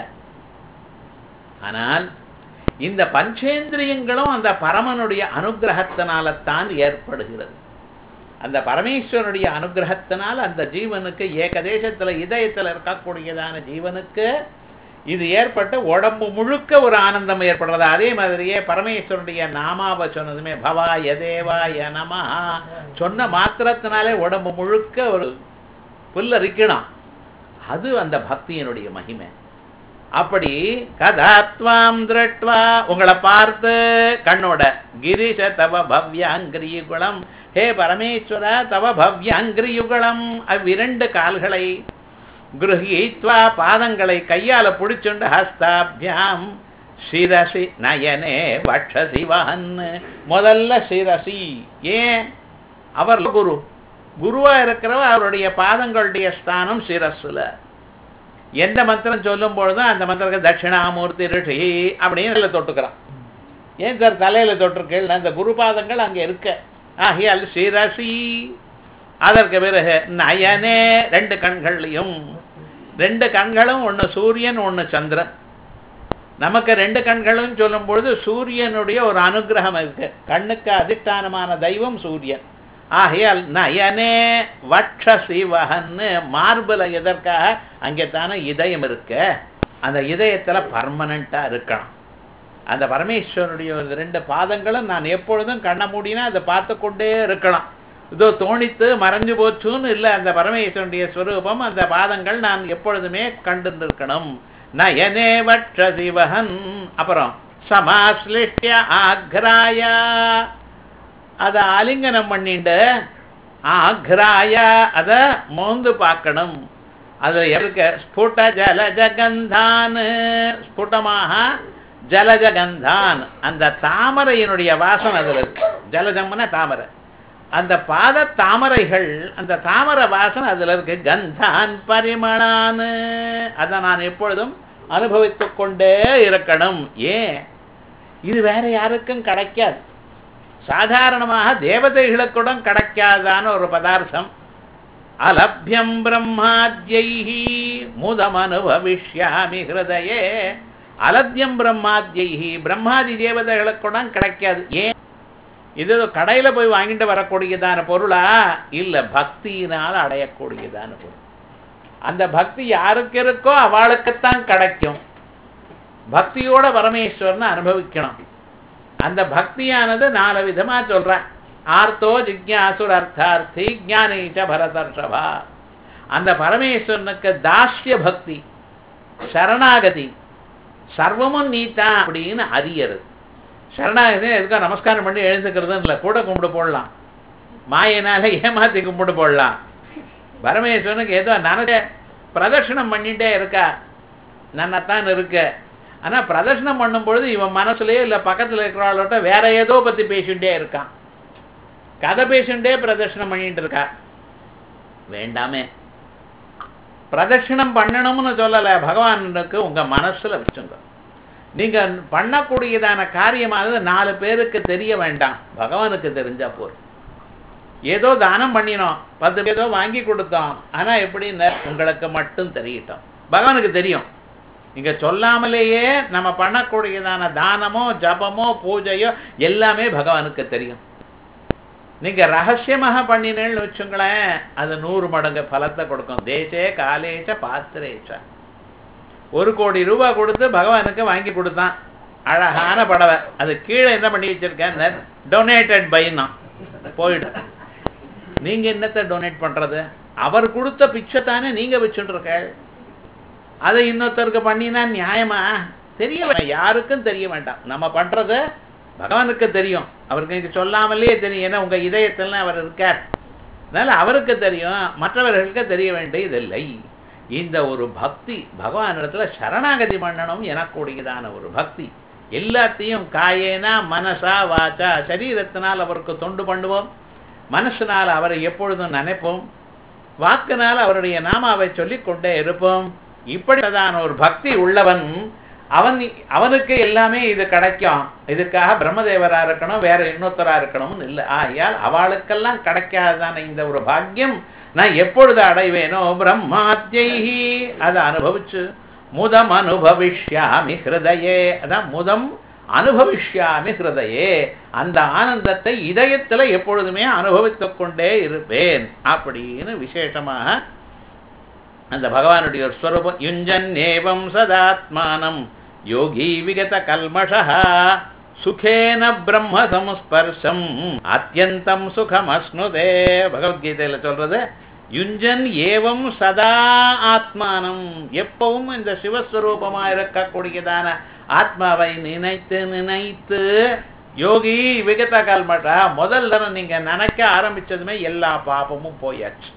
ஆனால் இந்த பஞ்சேந்திரியங்களும் அந்த பரமனுடைய அனுகிரகத்தினால தான் ஏற்படுகிறது அந்த பரமேஸ்வரனுடைய அனுகிரகத்தினால் அந்த ஜீவனுக்கு ஏகதேசத்துல இதயத்துல இருக்கக்கூடியதான ஜீவனுக்கு இது ஏற்பட்டு உடம்பு முழுக்க ஒரு ஆனந்தம் ஏற்படுறது அதே மாதிரியே பரமேஸ்வரனுடைய நாமாவை சொன்னதுமே பவாய தேவாய நம சொன்ன மாத்திரத்தினாலே உடம்பு முழுக்க ஒரு புல்லரிக்கணும் அது அந்த பக்தியினுடைய மகிமை அப்படி கதாத்வாம் திருட்வா உங்களை பார்த்து கண்ணோட கிரிஷ தவ பவ்யாங்கிரியுகுளம் ஹே பரமேஸ்வர தவ பவ்யாங்கிரியுகுளம் அவ்விரண்டு கால்களை குருஹீத்வா பாதங்களை கையால பிடிச்சுண்டு ஹஸ்தாபியாம் சிரசி நயனே வட்சசி வஹன் முதல்ல சிரசி ஏன் அவர் குரு குருவா இருக்கிறவ அவருடைய பாதங்களுடைய ஸ்தானம் சிரஸ்ல எந்த மந்திரம் சொல்லும் பொழுதும் அந்த மந்திரத்துக்கு தட்சிணாமூர்த்தி ரிஷி அப்படின்னு இதுல தொட்டுக்கிறான் ஏன் சார் தலையில தொட்டிருக்கேள் அந்த குரு பாதங்கள் அங்க இருக்க ஆகியால் சிரசி அதற்கு பிறகு நயனே ரெண்டு கண்கள்லையும் ரெண்டு கண்களும் ஒன்று சூரியன் ஒன்று சந்திரன் நமக்கு ரெண்டு கண்களும் சொல்லும் பொழுது சூரியனுடைய ஒரு அனுகிரகம் இருக்கு கண்ணுக்கு அதிஷ்டானமான தெய்வம் சூரியன் ஆகையால் நயனே வட்ச சிவகன்னு மார்புல எதற்காக அங்கே தானே இதயம் இருக்க அந்த இதயத்துல பர்மனண்டா இருக்கணும் அந்த பரமேஸ்வரனுடைய ஒரு ரெண்டு பாதங்களும் நான் எப்பொழுதும் கண்ண மூடினா அதை பார்த்து கொண்டே இருக்கலாம் இதோ தோணித்து மறைஞ்சு போச்சுன்னு இல்லை அந்த பரமேஸ்வரனுடைய ஸ்வரூபம் அந்த பாதங்கள் நான் எப்பொழுதுமே கண்டு இருக்கணும் நயனே வட்ச சிவகன் அப்புறம் சமாஸ்லிஷ்ய ஆக்ராயா அதை ஆலிங்கனம் பண்ணிட்டு ஆக்ராய அதை மோந்து பார்க்கணும் அதில் இருக்க ஸ்புட ஜலஜகந்தான் ஸ்புடமாக ஜலஜகந்தான் அந்த தாமரையினுடைய வாசம் அதில் இருக்கு ஜலஜம்னா தாமரை அந்த பாத தாமரைகள் அந்த தாமரை வாசனை அதில் இருக்கு கந்தான் பரிமளான்னு அதை நான் எப்பொழுதும் அனுபவித்துக் கொண்டே இருக்கணும் ஏன் இது வேற யாருக்கும் கிடைக்காது சாதாரணமாக தேவதைகளுக்கூட கிடைக்காதான ஒரு பதார்த்தம் அலப்யம் பிரம்மாத்யைஹி முதமனுபவிஷ்யாமி ஹிருதயே அலப்யம் பிரம்மாத்யைஹி பிரம்மாதி தேவதைகளுக்கூட கிடைக்காது ஏன் இது ஏதோ கடையில போய் வாங்கிட்டு வரக்கூடியதான பொருளா இல்ல பக்தியினால் அடையக்கூடியதான பொருள் அந்த பக்தி யாருக்கு இருக்கோ அவளுக்குத்தான் கிடைக்கும் பக்தியோட பரமேஸ்வரனை அனுபவிக்கணும் அந்த பக்தியானது நாலு விதமா சொல்ற ஆர்த்தோ ஜிக்யாசுர் அர்த்தார்த்தி ஜானீச்ச பரதர்ஷபா அந்த பரமேஸ்வரனுக்கு தாஸ்ய பக்தி சரணாகதி சர்வமும் நீதான் அப்படின்னு அறியறது சரணாகதி எதுக்கோ நமஸ்காரம் பண்ணி எழுந்துக்கிறதுன்னு இல்லை கூட கும்பிட்டு போடலாம் மாயினால ஏமாத்தி கும்பிட்டு போடலாம் பரமேஸ்வரனுக்கு ஏதோ நினைச்ச பிரதட்சணம் பண்ணிட்டே இருக்கா நன்னத்தான் இருக்க ஆனா பிரதர்ஷனம் பண்ணும் பொழுது இவன் மனசுலயே இல்ல பக்கத்துல இருக்கிறவளோட்ட வேற ஏதோ பத்தி பேசிட்டே இருக்கான் கதை பேசிட்டே பிரதர்ஷனம் பண்ணிட்டு இருக்கா வேண்டாமே பிரதட்சிணம் பண்ணணும்னு சொல்லல பகவானுக்கு உங்க மனசுல வச்சுங்க நீங்க பண்ணக்கூடியதான காரியமானது நாலு பேருக்கு தெரிய வேண்டாம் பகவானுக்கு தெரிஞ்சா போதும் ஏதோ தானம் பண்ணினோம் பத்து பேதோ வாங்கி கொடுத்தோம் ஆனா எப்படின்னு உங்களுக்கு மட்டும் தெரியட்டும் பகவானுக்கு தெரியும் இங்க சொல்லாமலேயே நம்ம பண்ணக்கூடியதான தானமோ ஜபமோ பூஜையோ எல்லாமே பகவானுக்கு தெரியும் நீங்க ரகசியமாக பண்ணினேன்னு வச்சுங்களேன் அது நூறு மடங்கு பலத்தை கொடுக்கும் தேசே காலேச்ச பாத்திரேச்ச ஒரு கோடி ரூபாய் கொடுத்து பகவானுக்கு வாங்கி கொடுத்தான் அழகான படவை அது கீழே என்ன பண்ணி வச்சிருக்கேன் டொனேட்டட் பைனா போயிடும் நீங்க என்னத்தை டொனேட் பண்றது அவர் கொடுத்த பிச்சை தானே நீங்க வச்சுட்டு இருக்க அதை இன்னொருத்தருக்கு பண்ணினா நியாயமா தெரிய வேண்டாம் யாருக்கும் தெரிய வேண்டாம் நம்ம பண்றது பகவானுக்கு தெரியும் அவருக்கு இங்க சொல்லாமலே தெரியும் ஏன்னா உங்க இதயத்துல அவர் இருக்கார் அதனால அவருக்கு தெரியும் மற்றவர்களுக்கு தெரிய வேண்டியதில்லை இந்த ஒரு பக்தி பகவானிடத்துல சரணாகதி பண்ணணும் எனக்கூடியதான ஒரு பக்தி எல்லாத்தையும் காயேனா மனசா வாச்சா சரீரத்தினால் அவருக்கு தொண்டு பண்ணுவோம் மனசினால் அவரை எப்பொழுதும் நினைப்போம் வாக்கினால் அவருடைய நாமாவை சொல்லிக் கொண்டே இருப்போம் இப்படிதான ஒரு பக்தி உள்ளவன் அவன் அவனுக்கு எல்லாமே இது கிடைக்கும் இதுக்காக பிரம்மதேவரா இருக்கணும் வேற இன்னொருத்தரா இருக்கணும்னு இல்லை ஆகையால் அவளுக்கெல்லாம் கிடைக்காதான இந்த ஒரு பாக்கியம் நான் எப்பொழுது அடைவேனோ பிரம்மாத்யைஹி அதை அனுபவிச்சு முதம் அனுபவிஷ்யாமி ஹிருதயே அதான் முதம் அனுபவிஷ்யாமி ஹிருதயே அந்த ஆனந்தத்தை இதயத்துல எப்பொழுதுமே அனுபவித்துக் கொண்டே இருப்பேன் அப்படின்னு விசேஷமாக அந்த பகவானுடைய ஒரு ஸ்வரூபம் யுஞ்சன் ஏவம் சதாத்மானம் யோகி விகத கல்மஷா சுகேன பிரம்ம சம்ஸ்பர்ஷம் அத்தியந்தம் சுகம் அஸ்னுதே பகவத்கீதையில சொல்றது யுஞ்சன் ஏவம் சதா ஆத்மானம் எப்பவும் இந்த சிவஸ்வரூபமா இருக்கக்கூடியதான ஆத்மாவை நினைத்து நினைத்து யோகி விகத கால்மட்டா முதல்ல நீங்க நினைக்க ஆரம்பிச்சதுமே எல்லா பாபமும் போயாச்சு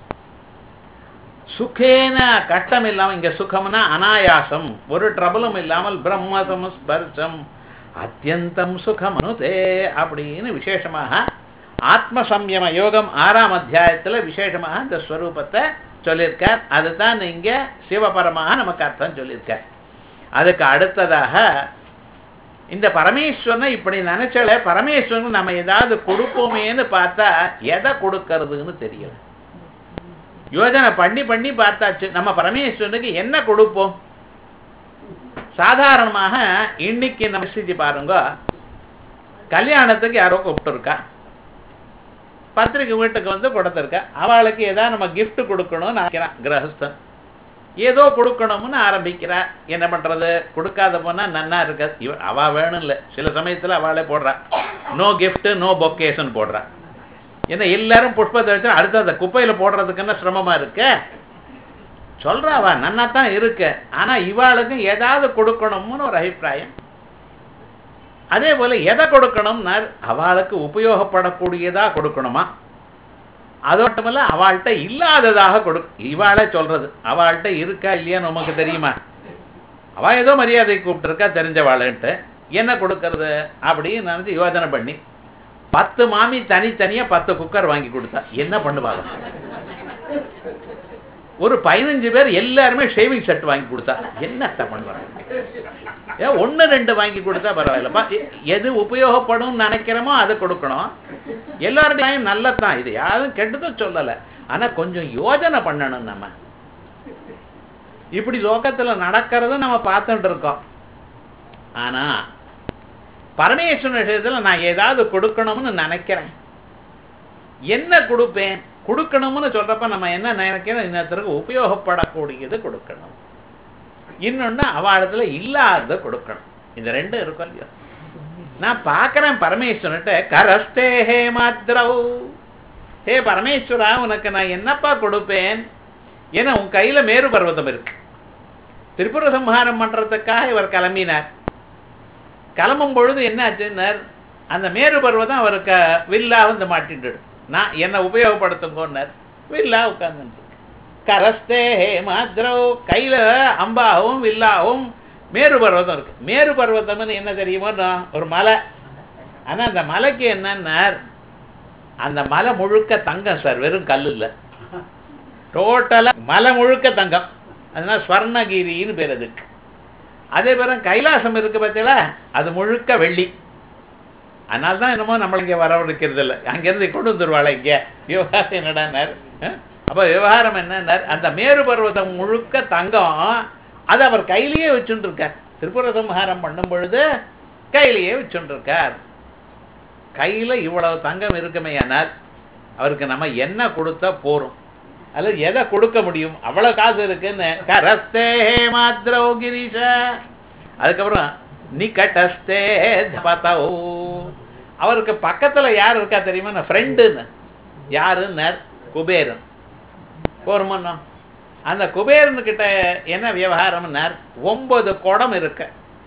சுகேன கஷ்டம் இல்லாம இங்க சுகம்னா அனாயாசம் ஒரு ட்ரபுளும் இல்லாமல் பிரம்ம சமஸ்பர்சம் அத்தியந்தம் சுகமனுதே அப்படின்னு விசேஷமாக ஆத்ம சம்யம யோகம் ஆறாம் அத்தியாயத்துல விசேஷமாக இந்த ஸ்வரூபத்தை சொல்லியிருக்கார் அதுதான் இங்க சிவபரமாக நமக்கு அர்த்தம் சொல்லியிருக்கார் அதுக்கு அடுத்ததாக இந்த பரமேஸ்வரனை இப்படி நினைச்சல பரமேஸ்வரன் நம்ம ஏதாவது கொடுப்போமேன்னு பார்த்தா எதை கொடுக்கறதுன்னு தெரியல யோஜனை பண்ணி பண்ணி பார்த்தாச்சு நம்ம பரமேஸ்வரனுக்கு என்ன கொடுப்போம் சாதாரணமாக இன்னைக்கு நம்ம செஞ்சு பாருங்க கல்யாணத்துக்கு யாரோ கூப்பிட்டுருக்கா பத்திரிக்கை வீட்டுக்கு வந்து கொடுத்துருக்கா அவளுக்கு ஏதாவது நம்ம gift கொடுக்கணும்னு நினைக்கிறான் கிரகஸ்தன் ஏதோ கொடுக்கணும்னு ஆரம்பிக்கிறா என்ன பண்றது கொடுக்காத போனா நன்னா இருக்காது இவ அவ வேணும் இல்லை சில சமயத்துல அவளே போடுறா நோ gift நோ பொக்கேஷன் போடுறா ஏன்னா எல்லாரும் புஷ்பத்தை வச்சு அடுத்து அந்த குப்பையில போடுறதுக்குன்னு சிரமமா இருக்க சொல்றா அவ நன்னா தான் இருக்கு ஆனா இவாளுக்கு ஏதாவது கொடுக்கணும்னு ஒரு அபிப்பிராயம் அதே போல எதை கொடுக்கணும்னா அவளுக்கு உபயோகப்படக்கூடியதா கொடுக்கணுமா அது மட்டுமல்ல அவள்கிட்ட இல்லாததாக கொடு இவாளே சொல்றது அவள்கிட்ட இருக்கா இல்லையா நமக்கு தெரியுமா அவ ஏதோ மரியாதை கூப்பிட்டுருக்கா தெரிஞ்சவாளுன்ட்டு என்ன கொடுக்கறது அப்படின்னு நினைச்சு யோசனை பண்ணி பத்து மாமி தனித்தனியா பத்து குக்கர் வாங்கி கொடுத்தா என்ன பண்ணுவாங்க ஒரு பதினஞ்சு பேர் எல்லாருமே ஷேவிங் செட் வாங்கி கொடுத்தா என்னத்த பண்ணுவாங்க ஏன் ஒன்று ரெண்டு வாங்கி கொடுத்தா பரவாயில்லப்பா எ- எது உபயோகப்படும் நினைக்கிறோமோ அதை கொடுக்கணும் எல்லாருடையும் நல்லதான் இது யாரும் கெட்டதும் சொல்லலை ஆனா கொஞ்சம் யோஜனை பண்ணணும் நம்ம இப்படி லோகத்துல நடக்கிறத நம்ம பார்த்துட்டு இருக்கோம் ஆனா பரமேஸ்வரன் விஷயத்துல நான் ஏதாவது கொடுக்கணும்னு நினைக்கிறேன் என்ன கொடுப்பேன் கொடுக்கணும்னு சொல்றப்ப நம்ம என்ன நினைக்கிறோம் இன்னொருத்தருக்கு உபயோகப்படக்கூடியது கொடுக்கணும் இன்னொன்னு அவளிடத்துல இல்லாத கொடுக்கணும் இந்த ரெண்டும் இருக்கும் இல்லையா நான் பார்க்கிறேன் பரமேஸ்வரன்ட்ட கரஸ்தே ஹே மாத்ரவ் ஹே பரமேஸ்வரா உனக்கு நான் என்னப்பா கொடுப்பேன் ஏன்னா உன் கையில மேரு பர்வதம் இருக்கு திரிபுர சம்ஹாரம் பண்றதுக்காக இவர் கிளம்பினார் கிளம்பும் பொழுது என்ன ஆச்சுன்னார் அந்த மேரு பர்வதம் அவருக்கு வில்லா வந்து மாட்டிட்டு நான் என்னை உபயோகப்படுத்துங்கன்னார் வில்லா உட்கார்ந்து கரஸ்தே மாத்ரவ் கையில அம்பாவும் வில்லாவும் மேரு பர்வதம் இருக்கு மேரு பர்வதம்னு என்ன தெரியுமோ நான் ஒரு மலை ஆனா அந்த மலைக்கு என்னன்னார் அந்த மலை முழுக்க தங்கம் சார் வெறும் கல் இல்லை டோட்டலா மலை முழுக்க தங்கம் அதனால ஸ்வர்ணகிரின்னு பேர் அதுக்கு அதே பேரும் கைலாசம் இருக்கு பார்த்தீங்களா அது முழுக்க வெள்ளி அதனால தான் என்னமோ நம்மள இங்கே வரவழைக்கிறது இல்லை அங்கேருந்து கொண்டு வந்துருவாள் இங்கே விவகாரம் என்னடான்னார் அப்போ விவகாரம் என்னன்னார் அந்த மேரு பர்வதம் முழுக்க தங்கம் அது அவர் கையிலேயே வச்சுட்டு இருக்கார் திரிபுர சம்ஹாரம் பண்ணும் பொழுது கையிலேயே வச்சுட்டு இருக்கார் கையில இவ்வளவு தங்கம் இருக்குமேயானால் அவருக்கு நம்ம என்ன கொடுத்தா போறோம் அல்லது எதை கொடுக்க முடியும் அவ்வளவு காசு இருக்குன்னு கரஸ்தே மாத்ரோ கிரீஷ அதுக்கப்புறம் நிகட்டஸ்தே தபதௌ அவருக்கு பக்கத்துல யார் இருக்கா தெரியுமா ஃப்ரெண்டுன்னு யாருன்னார் குபேரன் போருமன்னோ அந்த குபேரன் கிட்ட என்ன விவகாரம்னார் ஒன்பது குடம் இருக்கு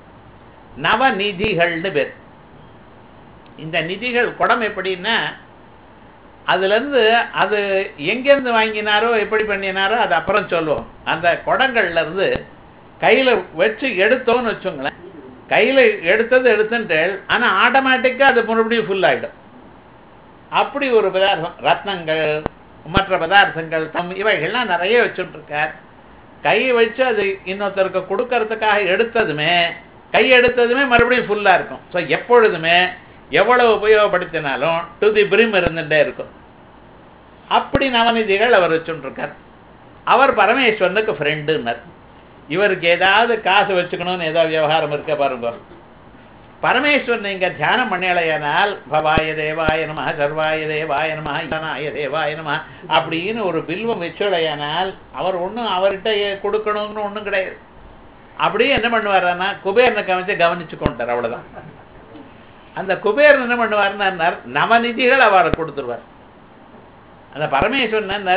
நவநிதிகள்னு பேர் இந்த நிதிகள் குடம் எப்படின்னா அதுலேருந்து அது எங்கேருந்து வாங்கினாரோ எப்படி பண்ணினாரோ அது அப்புறம் சொல்லுவோம் அந்த குடங்கள்ல இருந்து கையில் வச்சு எடுத்தோன்னு வச்சுங்களேன் கையில் எடுத்தது எடுத்துட்டு ஆனால் ஆட்டோமேட்டிக்காக அது மறுபடியும் ஃபுல் ஆகிடும் அப்படி ஒரு பதார்த்தம் ரத்னங்கள் மற்ற பதார்த்தங்கள் தம் இவைகள்லாம் நிறைய வச்சுட்ருக்கார் கையை வச்சு அது இன்னொருத்தருக்கு கொடுக்கறதுக்காக எடுத்ததுமே கை எடுத்ததுமே மறுபடியும் ஃபுல்லாக இருக்கும் ஸோ எப்பொழுதுமே எவ்வளவு உபயோகப்படுத்தினாலும் டு தி பிரிம் இருந்துட்டே இருக்கும் அப்படி நவநிதிகள் அவர் வச்சுருக்கார் அவர் பரமேஸ்வரனுக்கு ஃப்ரெண்டுன்னர் இவருக்கு ஏதாவது காசு வச்சுக்கணும்னு ஏதோ விவகாரம் இருக்க பாருங்க பரமேஸ்வரன் நீங்க தியானம் பண்ணலையானால் பவாய தேவாய நம சர்வாய தேவாய நம ஈசனாய தேவாய நம அப்படின்னு ஒரு பில்வம் வச்சுடையானால் அவர் ஒன்றும் அவர்கிட்ட கொடுக்கணும்னு ஒன்றும் கிடையாது அப்படியே என்ன பண்ணுவாருன்னா குபேரனை கவனிச்சு கவனிச்சு கொண்டார் அவ்வளவுதான் அந்த குபேரன் என்ன பண்ணுவார்னா நவநிதிகள் அவரை கொடுத்துருவார் அந்த பரமேஸ்வரன்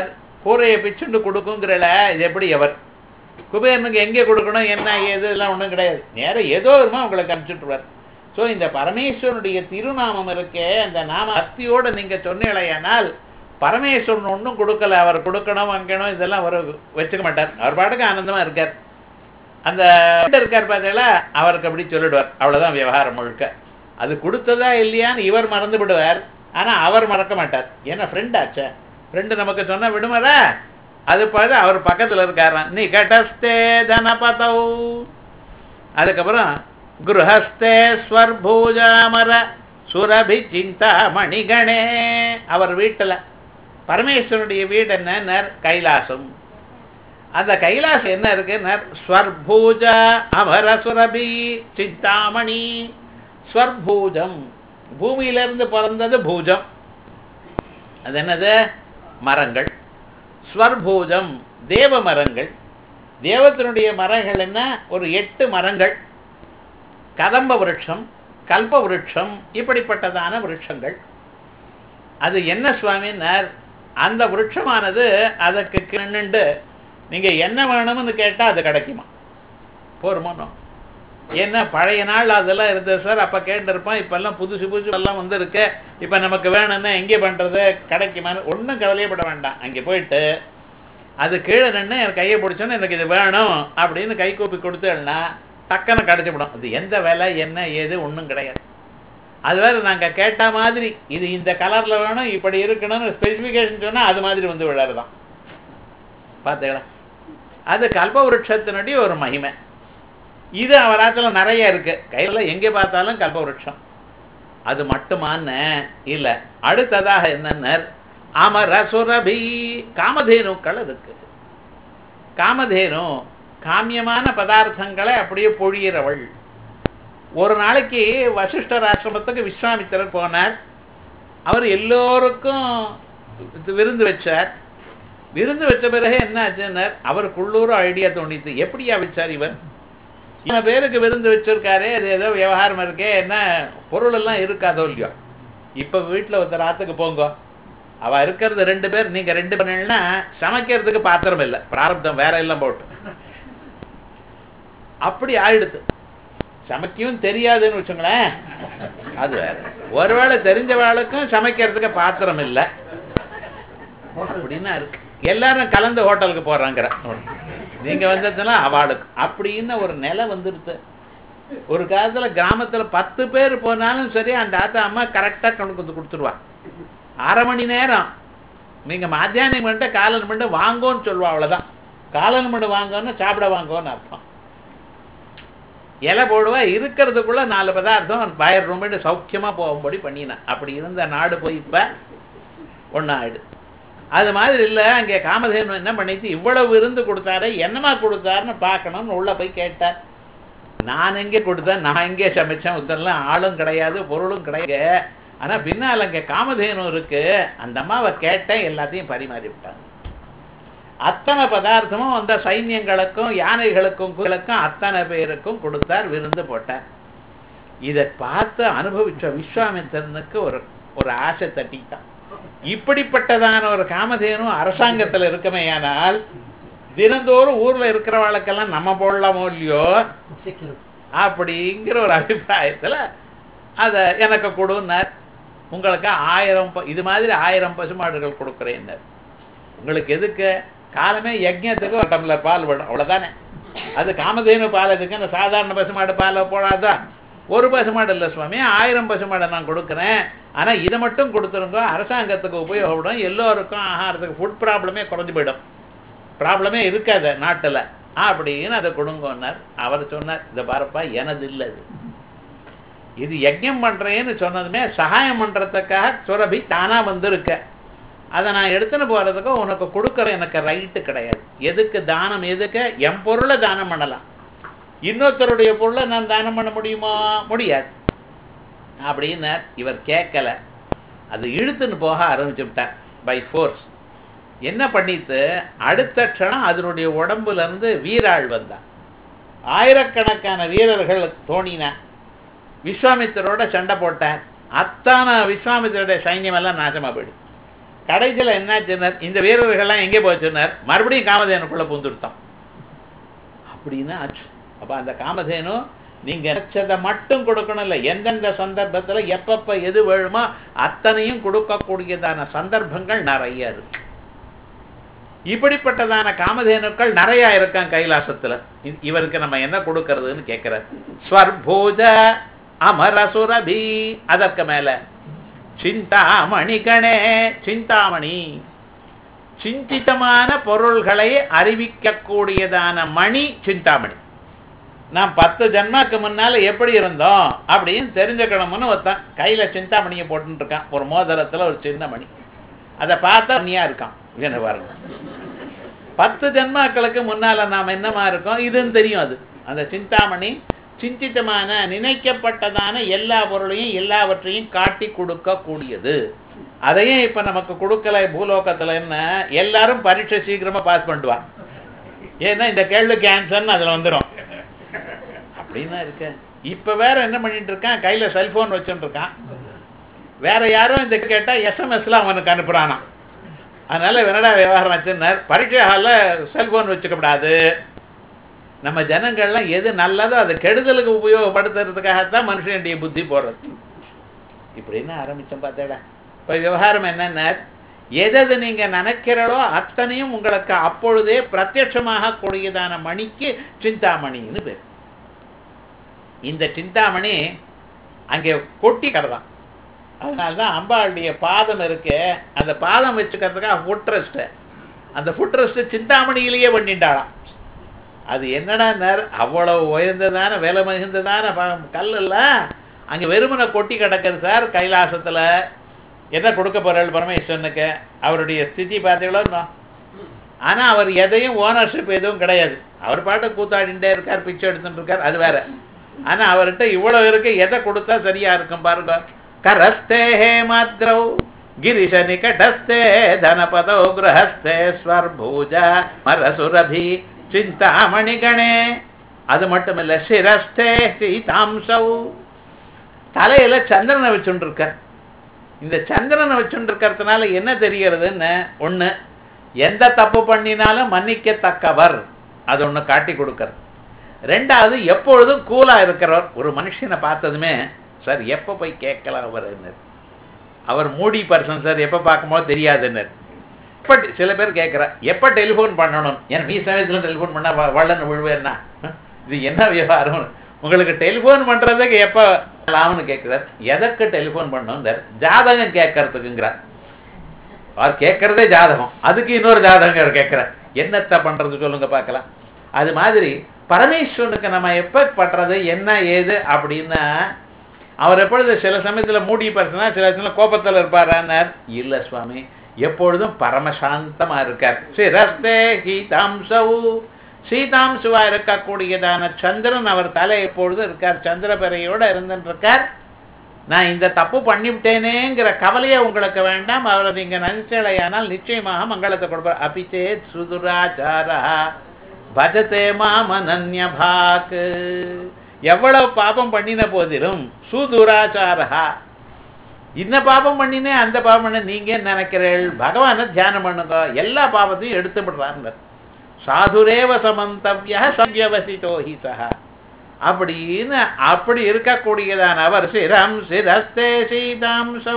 கூரையை பிச்சுண்டு கொடுக்குங்கிறல இது எப்படி எவர் குபேரனுக்கு எங்கே கொடுக்கணும் என்ன ஏது எல்லாம் ஒன்றும் கிடையாது நேரம் ஏதோ வருமா உங்களுக்கு அனுப்பிச்சுட்டுருவார் ஸோ இந்த பரமேஸ்வரனுடைய திருநாமம் இருக்கே அந்த நாம பக்தியோட நீங்க சொன்னீங்களேயானால் பரமேஸ்வரன் ஒன்றும் கொடுக்கல அவர் கொடுக்கணும் வாங்கணும் இதெல்லாம் அவர் வச்சுக்க மாட்டார் அவர் பாட்டுக்கு ஆனந்தமா இருக்கார் அந்த friend இருக்கார் பார்த்தீங்களா அவருக்கு அப்படி சொல்லிடுவார் அவ்வளவுதான் விவகாரம் முழுக்க அது கொடுத்ததா இல்லையான்னு இவர் மறந்து விடுவார் ஆனா அவர் மறக்க மாட்டார் ஏன்னா ஃப்ரெண்ட் ஆச்சே ஃப்ரெண்டு நமக்கு சொன்னா விடுமாரா அது பாரு அவர் பக்கத்துல இருக்காராம் நீ கட்டஸ்தே தனபதௌ அதுக்கப்புறம் குருஹஸ்தே ஸ்வர்பூஜாமர சுரபி சிந்தா மணிகணே அவர் வீட்டுல பரமேஸ்வரனுடைய வீடு என்ன கைலாசம் அந்த கைலாசம் என்ன இருக்குன்னா ஸ்வர்பூஜா அமர சுரபி சிந்தாமணி ஸ்வர்பூஜம் பூமியிலிருந்து பிறந்தது பூஜம் அது என்னது மரங்கள் ஸ்வர்பூஜம் தேவ மரங்கள் தேவத்தினுடைய மரங்கள் என்ன ஒரு எட்டு மரங்கள் கதம்ப விருட்சம் கல்ப விருட்சம் இப்படிப்பட்டதான விருட்சங்கள் அது என்ன சுவாமின்னார் அந்த விருட்சமானது அதற்கு கிண்ணுண்டு நீங்க என்ன வேணும்னு கேட்டா அது கிடைக்குமா போருமானோ ஏன்னா பழைய நாள் அதெல்லாம் இருந்தது சார் அப்ப கேட்டிருப்போம் இப்பெல்லாம் புதுசு புதுசு எல்லாம் வந்திருக்கு இப்ப நமக்கு வேணும்னா எங்கே பண்றது கிடைக்குமான்னு ஒன்றும் கவலையப்பட வேண்டாம் அங்கே போயிட்டு அது கீழே நின்று என் கையை பிடிச்சோன்னு எனக்கு இது வேணும் அப்படின்னு கை கூப்பி கொடுத்தேன்னா டக்குன்னு கிடைச்சிவிடும் அது எந்த விலை என்ன ஏது ஒன்றும் கிடையாது அது வேற நாங்க கேட்ட மாதிரி இது இந்த கலர்ல வேணும் இப்படி இருக்கணும்னு ஸ்பெசிஃபிகேஷன் சொன்னா அது மாதிரி வந்து விழாருதான் பார்த்தீங்களா அது கல்ப விருட்சத்தினுடைய ஒரு மகிமை இது அவராத்துல நிறைய இருக்கு கையில எங்கே பார்த்தாலும் கல்ப விருட்சம் அது மட்டுமான்னு இல்ல அடுத்ததாக என்னன்னு அமர சுரபி காமதேனுக்கள் இருக்கு காமதேனு காமியமான பதார்த்தங்களை அப்படியே பொழியிறவள் ஒரு நாளைக்கு வசிஷ்டர் ஆசிரமத்துக்கு விஸ்வாமித்திரர் போனார் அவர் எல்லோருக்கும் விருந்து வச்சார் விருந்து வச்ச பிறகு என்ன ஆச்சுன்னார் அவருக்குள்ளூர ஐடியா தோணித்து எப்படியா வச்சார் இவர் இத்தனை பேருக்கு விருந்து வச்சிருக்காரே அது ஏதோ விவகாரம் இருக்கே என்ன பொருள் எல்லாம் இருக்காதோ இல்லையோ இப்ப வீட்டுல ஒருத்தர் ஆத்துக்கு போங்க அவ இருக்கிறது ரெண்டு பேர் நீங்க ரெண்டு பண்ணீங்கன்னா சமைக்கிறதுக்கு பாத்திரம் இல்லை பிராரப்தம் வேற எல்லாம் போட்டு அப்படி ஆயிடுது சமைக்கவும் தெரியாதுன்னு வச்சுங்களேன் அது வேற ஒருவேளை தெரிஞ்சவாளுக்கும் சமைக்கிறதுக்கு பாத்திரம் இல்லை அப்படின்னா இருக்கு எல்லாரும் கலந்து ஹோட்டலுக்கு போறாங்கிற நீங்க வந்ததுன்னா அவளுக்கு அப்படின்னு ஒரு நிலை வந்துருது ஒரு காலத்துல கிராமத்துல பத்து பேர் போனாலும் சரி அந்த ஆத்தா அம்மா கரெக்டா கொண்டு வந்து கொடுத்துருவா அரை மணி நேரம் நீங்க மத்தியானம் மட்டும் காலன் மட்டும் வாங்கோன்னு சொல்லுவா அவ்வளவுதான் காலன் மட்டும் வாங்கன்னு சாப்பிட வாங்கோன்னு அர்த்தம் இலை போடுவா இருக்கிறதுக்குள்ள நாலு பதார்த்தம் பயர் ரொம்ப சௌக்கியமா போகும்படி பண்ணினான் அப்படி இருந்த நாடு போய் இப்ப ஒன்னு ஆயிடுது அது மாதிரி இல்ல அங்கே காமதேனு என்ன பண்ணிட்டு இவ்வளவு விருந்து கொடுத்தாரு என்னமா கொடுத்தாருன்னு பார்க்கணும்னு உள்ள போய் கேட்டார் நான் எங்கே கொடுத்தேன் நான் எங்கே சமைச்சேன் உத்தரலாம் ஆளும் கிடையாது பொருளும் கிடையாது ஆனா பின்னால் அங்கே காமதேனு இருக்கு அந்த அம்மாவை கேட்டேன் எல்லாத்தையும் பரிமாறி விட்டாங்க அத்தனை பதார்த்தமும் அந்த சைன்யங்களுக்கும் யானைகளுக்கும் குகளுக்கும் அத்தனை பேருக்கும் கொடுத்தார் விருந்து போட்டார் இதை பார்த்து அனுபவிச்ச விஸ்வாமித்திரனுக்கு ஒரு ஒரு ஆசை தட்டிட்டான் இப்படிப்பட்டதான ஒரு காமதேனும் அரசாங்கத்துல இருக்குமேயானால் தினந்தோறும் ஊர்ல இருக்கிறவாளுக்கெல்லாம் நம்ம போடலாமோ இல்லையோ அப்படிங்கிற ஒரு அபிப்பிராயத்துல அத எனக்கு கொடுன்னார் உங்களுக்கு ஆயிரம் ப- இது மாதிரி ஆயிரம் பசுமாடுகள் கொடுக்குறேன்னார் உங்களுக்கு எதுக்கு காலமே யஜ்ஞத்துக்கு ஒரு டம்ளர் பால் விடும் அவ்வளவுதானே அது காமதேனு பால் எதுக்கு அந்த சாதாரண பசுமாடு பாலை போடாதா ஒரு பசுமாடு இல்லை சுவாமி ஆயிரம் பசுமாடை நான் கொடுக்குறேன் ஆனா இதை மட்டும் கொடுத்துருங்க அரசாங்கத்துக்கு உபயோகப்படும் எல்லோருக்கும் ஆகாரத்துக்கு ஃபுட் ப்ராப்ளமே குறைஞ்சு போயிடும் ப்ராப்ளமே இருக்காது நாட்டுல அப்படின்னு அதை கொடுங்கன்னார் அவர் சொன்னார் இதை பாருப்பா எனது இல்லை இது இது யஜ்ஞம் பண்றேன்னு சொன்னதுமே சகாயம் பண்றதுக்காக சுரபி தானா வந்திருக்க அதை நான் எடுத்துன்னு போறதுக்கு உனக்கு கொடுக்கற எனக்கு ரைட்டு கிடையாது எதுக்கு தானம் எதுக்கு என் பொருளை தானம் பண்ணலாம் இன்னொருத்தருடைய பொருளை நான் தானம் பண்ண முடியுமா முடியாது அப்படின்னார் இவர் கேட்கல அது இழுத்துன்னு போக ஆரம்பிச்சு விட்டார் பை ஃபோர்ஸ் என்ன பண்ணிட்டு அடுத்த க்ஷணம் அதனுடைய உடம்புல இருந்து வீராள் வந்தான் ஆயிரக்கணக்கான வீரர்கள் தோணினான் விஸ்வாமித்திரோட சண்டை போட்டார் அத்தான விஸ்வாமித்திரோட சைன்யம் எல்லாம் நாசமா போயிடுது கடைசியில் என்னாச்சுன்னார் இந்த வீரர்கள்லாம் எங்கே போச்சுன்னார் மறுபடியும் காமதேனுக்குள்ள பூந்துடுத்தான் அப்படின்னு ஆச்சு அப்ப அந்த காமதேனு நீங்க நினைச்சதை மட்டும் கொடுக்கணும் இல்லை எந்தெந்த சந்தர்ப்பத்துல எப்பப்ப எது வேணுமோ அத்தனையும் கொடுக்கக்கூடியதான சந்தர்ப்பங்கள் நிறைய இருக்கு இப்படிப்பட்டதான காமதேனுக்கள் நிறைய இருக்கான் கைலாசத்துல இ- இவருக்கு நம்ம என்ன கொடுக்கறதுன்னு கேட்கிறார் ஸ்வர்பூஜ அமரசுரபி அதற்கு மேல சிந்தாமணி கணே சிந்தாமணி சிந்தித்தமான பொருள்களை அறிவிக்கக்கூடியதான மணி சிந்தாமணி நான் பத்து ஜன்மாக்கு முன்னால எப்படி இருந்தோம் அப்படின்னு தெரிஞ்சுக்கணும்னு ஒருத்தன் கையில சிந்தாமணியை போட்டுட்டு இருக்கான் ஒரு மோதிரத்துல ஒரு சின்ன மணி அதை பார்த்தா மணியா இருக்கான் என்ன பாருங்க பத்து ஜன்மாக்களுக்கு முன்னால நாம் என்னமா இருக்கோம் இதுன்னு தெரியும் அது அந்த சிந்தாமணி சிந்தித்தமான நினைக்கப்பட்டதான எல்லா பொருளையும் எல்லாவற்றையும் காட்டி கொடுக்க கூடியது அதையும் இப்ப நமக்கு கொடுக்கல பூலோகத்துல என்ன எல்லாரும் பரீட்சை சீக்கிரமா பாஸ் பண்ணுவான் ஏன்னா இந்த கேள்வி கேன்சர்னு அதுல வந்துடும் அப்படின்னா இருக்க இப்ப வேற என்ன பண்ணிட்டு இருக்கான் கையில செல்போன் வச்சுட்டு இருக்கான் வேற யாரும் இந்த கேட்டா எஸ்எம்எஸ்ல அவனுக்கு அனுப்புறானா அதனால என்னடா விவகாரம் வச்சுருந்தார் பரீட்சை ஹாலில் செல்போன் வச்சுக்கப்படாது நம்ம ஜனங்கள்லாம் எது நல்லதோ அதை கெடுதலுக்கு உபயோகப்படுத்துறதுக்காகத்தான் மனுஷனுடைய புத்தி போடுறது இப்படின்னு ஆரம்பிச்சோம் பார்த்தேடா இப்போ விவகாரம் என்னன்னா எதது நீங்க நினைக்கிறளோ அத்தனையும் உங்களுக்கு அப்பொழுதே பிரத்யட்சமாக கூடியதான மணிக்கு சிந்தாமணின்னு பேர் இந்த சிந்தாமணி அங்கே கொட்டி கிடதான் அதனால்தான் அம்பாளுடைய பாதம் இருக்கு அந்த பாதம் வச்சுக்கிறதுக்காக ஃபுட்ரஸ்ட் அந்த ஃபுட்ரஸ்ட் சிந்தாமணியிலேயே பண்ணிட்டாளாம் அது என்னடா அவ்வளவு உயர்ந்ததான விலை மிகுந்ததான ப- கல் இல்ல அங்க வெறுமனை கொட்டி கிடக்குது சார் கைலாசத்துல என்ன கொடுக்க போறாள் பரமேஸ்வரனுக்கு அவருடைய ஸ்திதி பார்த்தீங்களோ இன்னும்? ஆனா அவர் எதையும் ஓனர்ஷிப் எதுவும் கிடையாது அவர் பாட்டு கூத்தாடிண்டே இருக்கார் பிச்சை எடுத்துட்டு இருக்கார் அது வேற ஆனா அவர்கிட்ட இவ்வளவு இருக்கு எதை கொடுத்தா சரியா இருக்கும் பாருங்க கரஸ்தே ஹேமாத்ரௌ கிரிஷ நிகடஸ்தே தனபதௌ கிரஹஸ்தே ஸ்வர்பூஜ மரசுரபி சிந்தாமணி கணே அது மட்டும் இல்ல சிரஸ்தே சீதாம்சௌ தலையில சந்திரனை வச்சுட்டு இருக்கார் இந்த சந்திரனை வச்சுட்டு இருக்கிறதுனால என்ன தெரியறதுன்னு ஒண்ணு எந்த தப்பு பண்ணினாலும் மன்னிக்கத்தக்கவர் அது ஒண்ணு காட்டி கொடுக்கறது ரெண்டாவது எப்பொழுதும் கூலா இருக்கிறவர் ஒரு மனுஷனை பார்த்ததுமே சார் எப்ப போய் கேட்கலாம் அவர் அவர் மூடி பர்சன் சார் எப்ப பார்க்கும்போது தெரியாதுன்னு எப்ப சில பேர் கேட்குறா எப்ப டெலிஃபோன் பண்ணணும் ஏன்னா நீ சமயத்துல டெலிஃபோன் பண்ணா வ- வள்ளன்னு விழுவேன்னா இது என்ன விவகாரம் உங்களுக்கு டெலிஃபோன் பண்றதுக்கு எப்ப லாம்னு கேட்கிறார் எதற்கு டெலிஃபோன் பண்ணணும் ஜாதகம் கேட்கறதுக்குங்கிறார் அவர் கேட்கறதே ஜாதகம் அதுக்கு இன்னொரு ஜாதகம் கேட்கிறார் என்னத்த பண்றது சொல்லுங்க பார்க்கலாம் அது மாதிரி பரமேஸ்வரனுக்கு நம்ம எப்ப பண்றது என்ன ஏது அப்படின்னா அவர் எப்பொழுது சில சமயத்துல மூடி பர்சனா சில சமயத்துல கோபத்துல இருப்பாரான்னார் இல்ல சுவாமி எப்பொழுதும் பரமசாந்தமா இருக்கார் சிரஸ்தே சீதாம்சௌ சீதாம்சுவா இருக்கக்கூடியதான சந்திரன் அவர் தலை எப்பொழுதும் இருக்கார் சந்திரபிறையோட இருந்துட்டு இருக்கார் நான் இந்த தப்பு பண்ணிவிட்டேனேங்கிற கவலையே உங்களுக்கு வேண்டாம் அவரை நீங்க நினைச்சலையானால் நிச்சயமாக மங்களத்தை கொடுப்பார் அபிச்சேத் சுதுராச்சாரா பஜதே மாமனன்ய பாக் எவ்வளவு பாபம் பண்ணின போதிலும் சுதுராச்சாரா இந்த பாபம் பண்ணினே அந்த பாபம் பண்ண நீங்க என்ன நினைக்கிறீர்கள் பகவானை தியானம் பண்ணுங்க எல்லா பாபத்தையும் எடுத்து விடுறாங்க சாதுரேவ சமந்தவ்ய சவ்யவசிதோ ஹி சஹா அப்படின்னு அப்படி இருக்கக்கூடியதான அவர் சிரம் சிரஸ்தே சீதாம்சௌ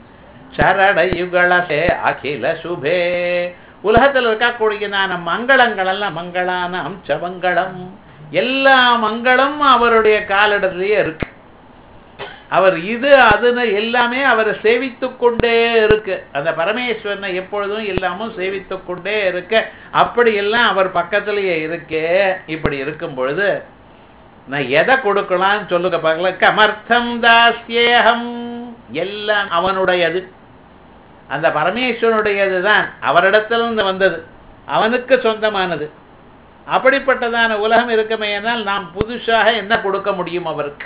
சரடயுகளசே அகில சுபே உலகத்தில் இருக்கக்கூடியதான மங்களங்கள் எல்லாம் மங்களானாம் சமங்கலம் எல்லா மங்களும் அவருடைய காலிடத்திலேயே இருக்கு அவர் இது அதுன்னு எல்லாமே அவரை சேவித்துக் கொண்டே இருக்கு அந்த பரமேஸ்வரனை எப்பொழுதும் எல்லாமும் சேவித்துக் கொண்டே இருக்க அப்படி எல்லாம் அவர் பக்கத்திலேயே இருக்கே இப்படி இருக்கும் பொழுது நான் எதை கொடுக்கலாம்னு சொல்லுங்க பார்க்கலாம் கமர்த்தம் தாஸ்யேகம் எல்லாம் அவனுடையது அந்த பரமேஸ்வரனுடையது தான் அவரிடத்திலிருந்து வந்தது அவனுக்கு சொந்தமானது அப்படிப்பட்டதான உலகம் இருக்குமேனால் நாம் புதுசாக என்ன கொடுக்க முடியும் அவருக்கு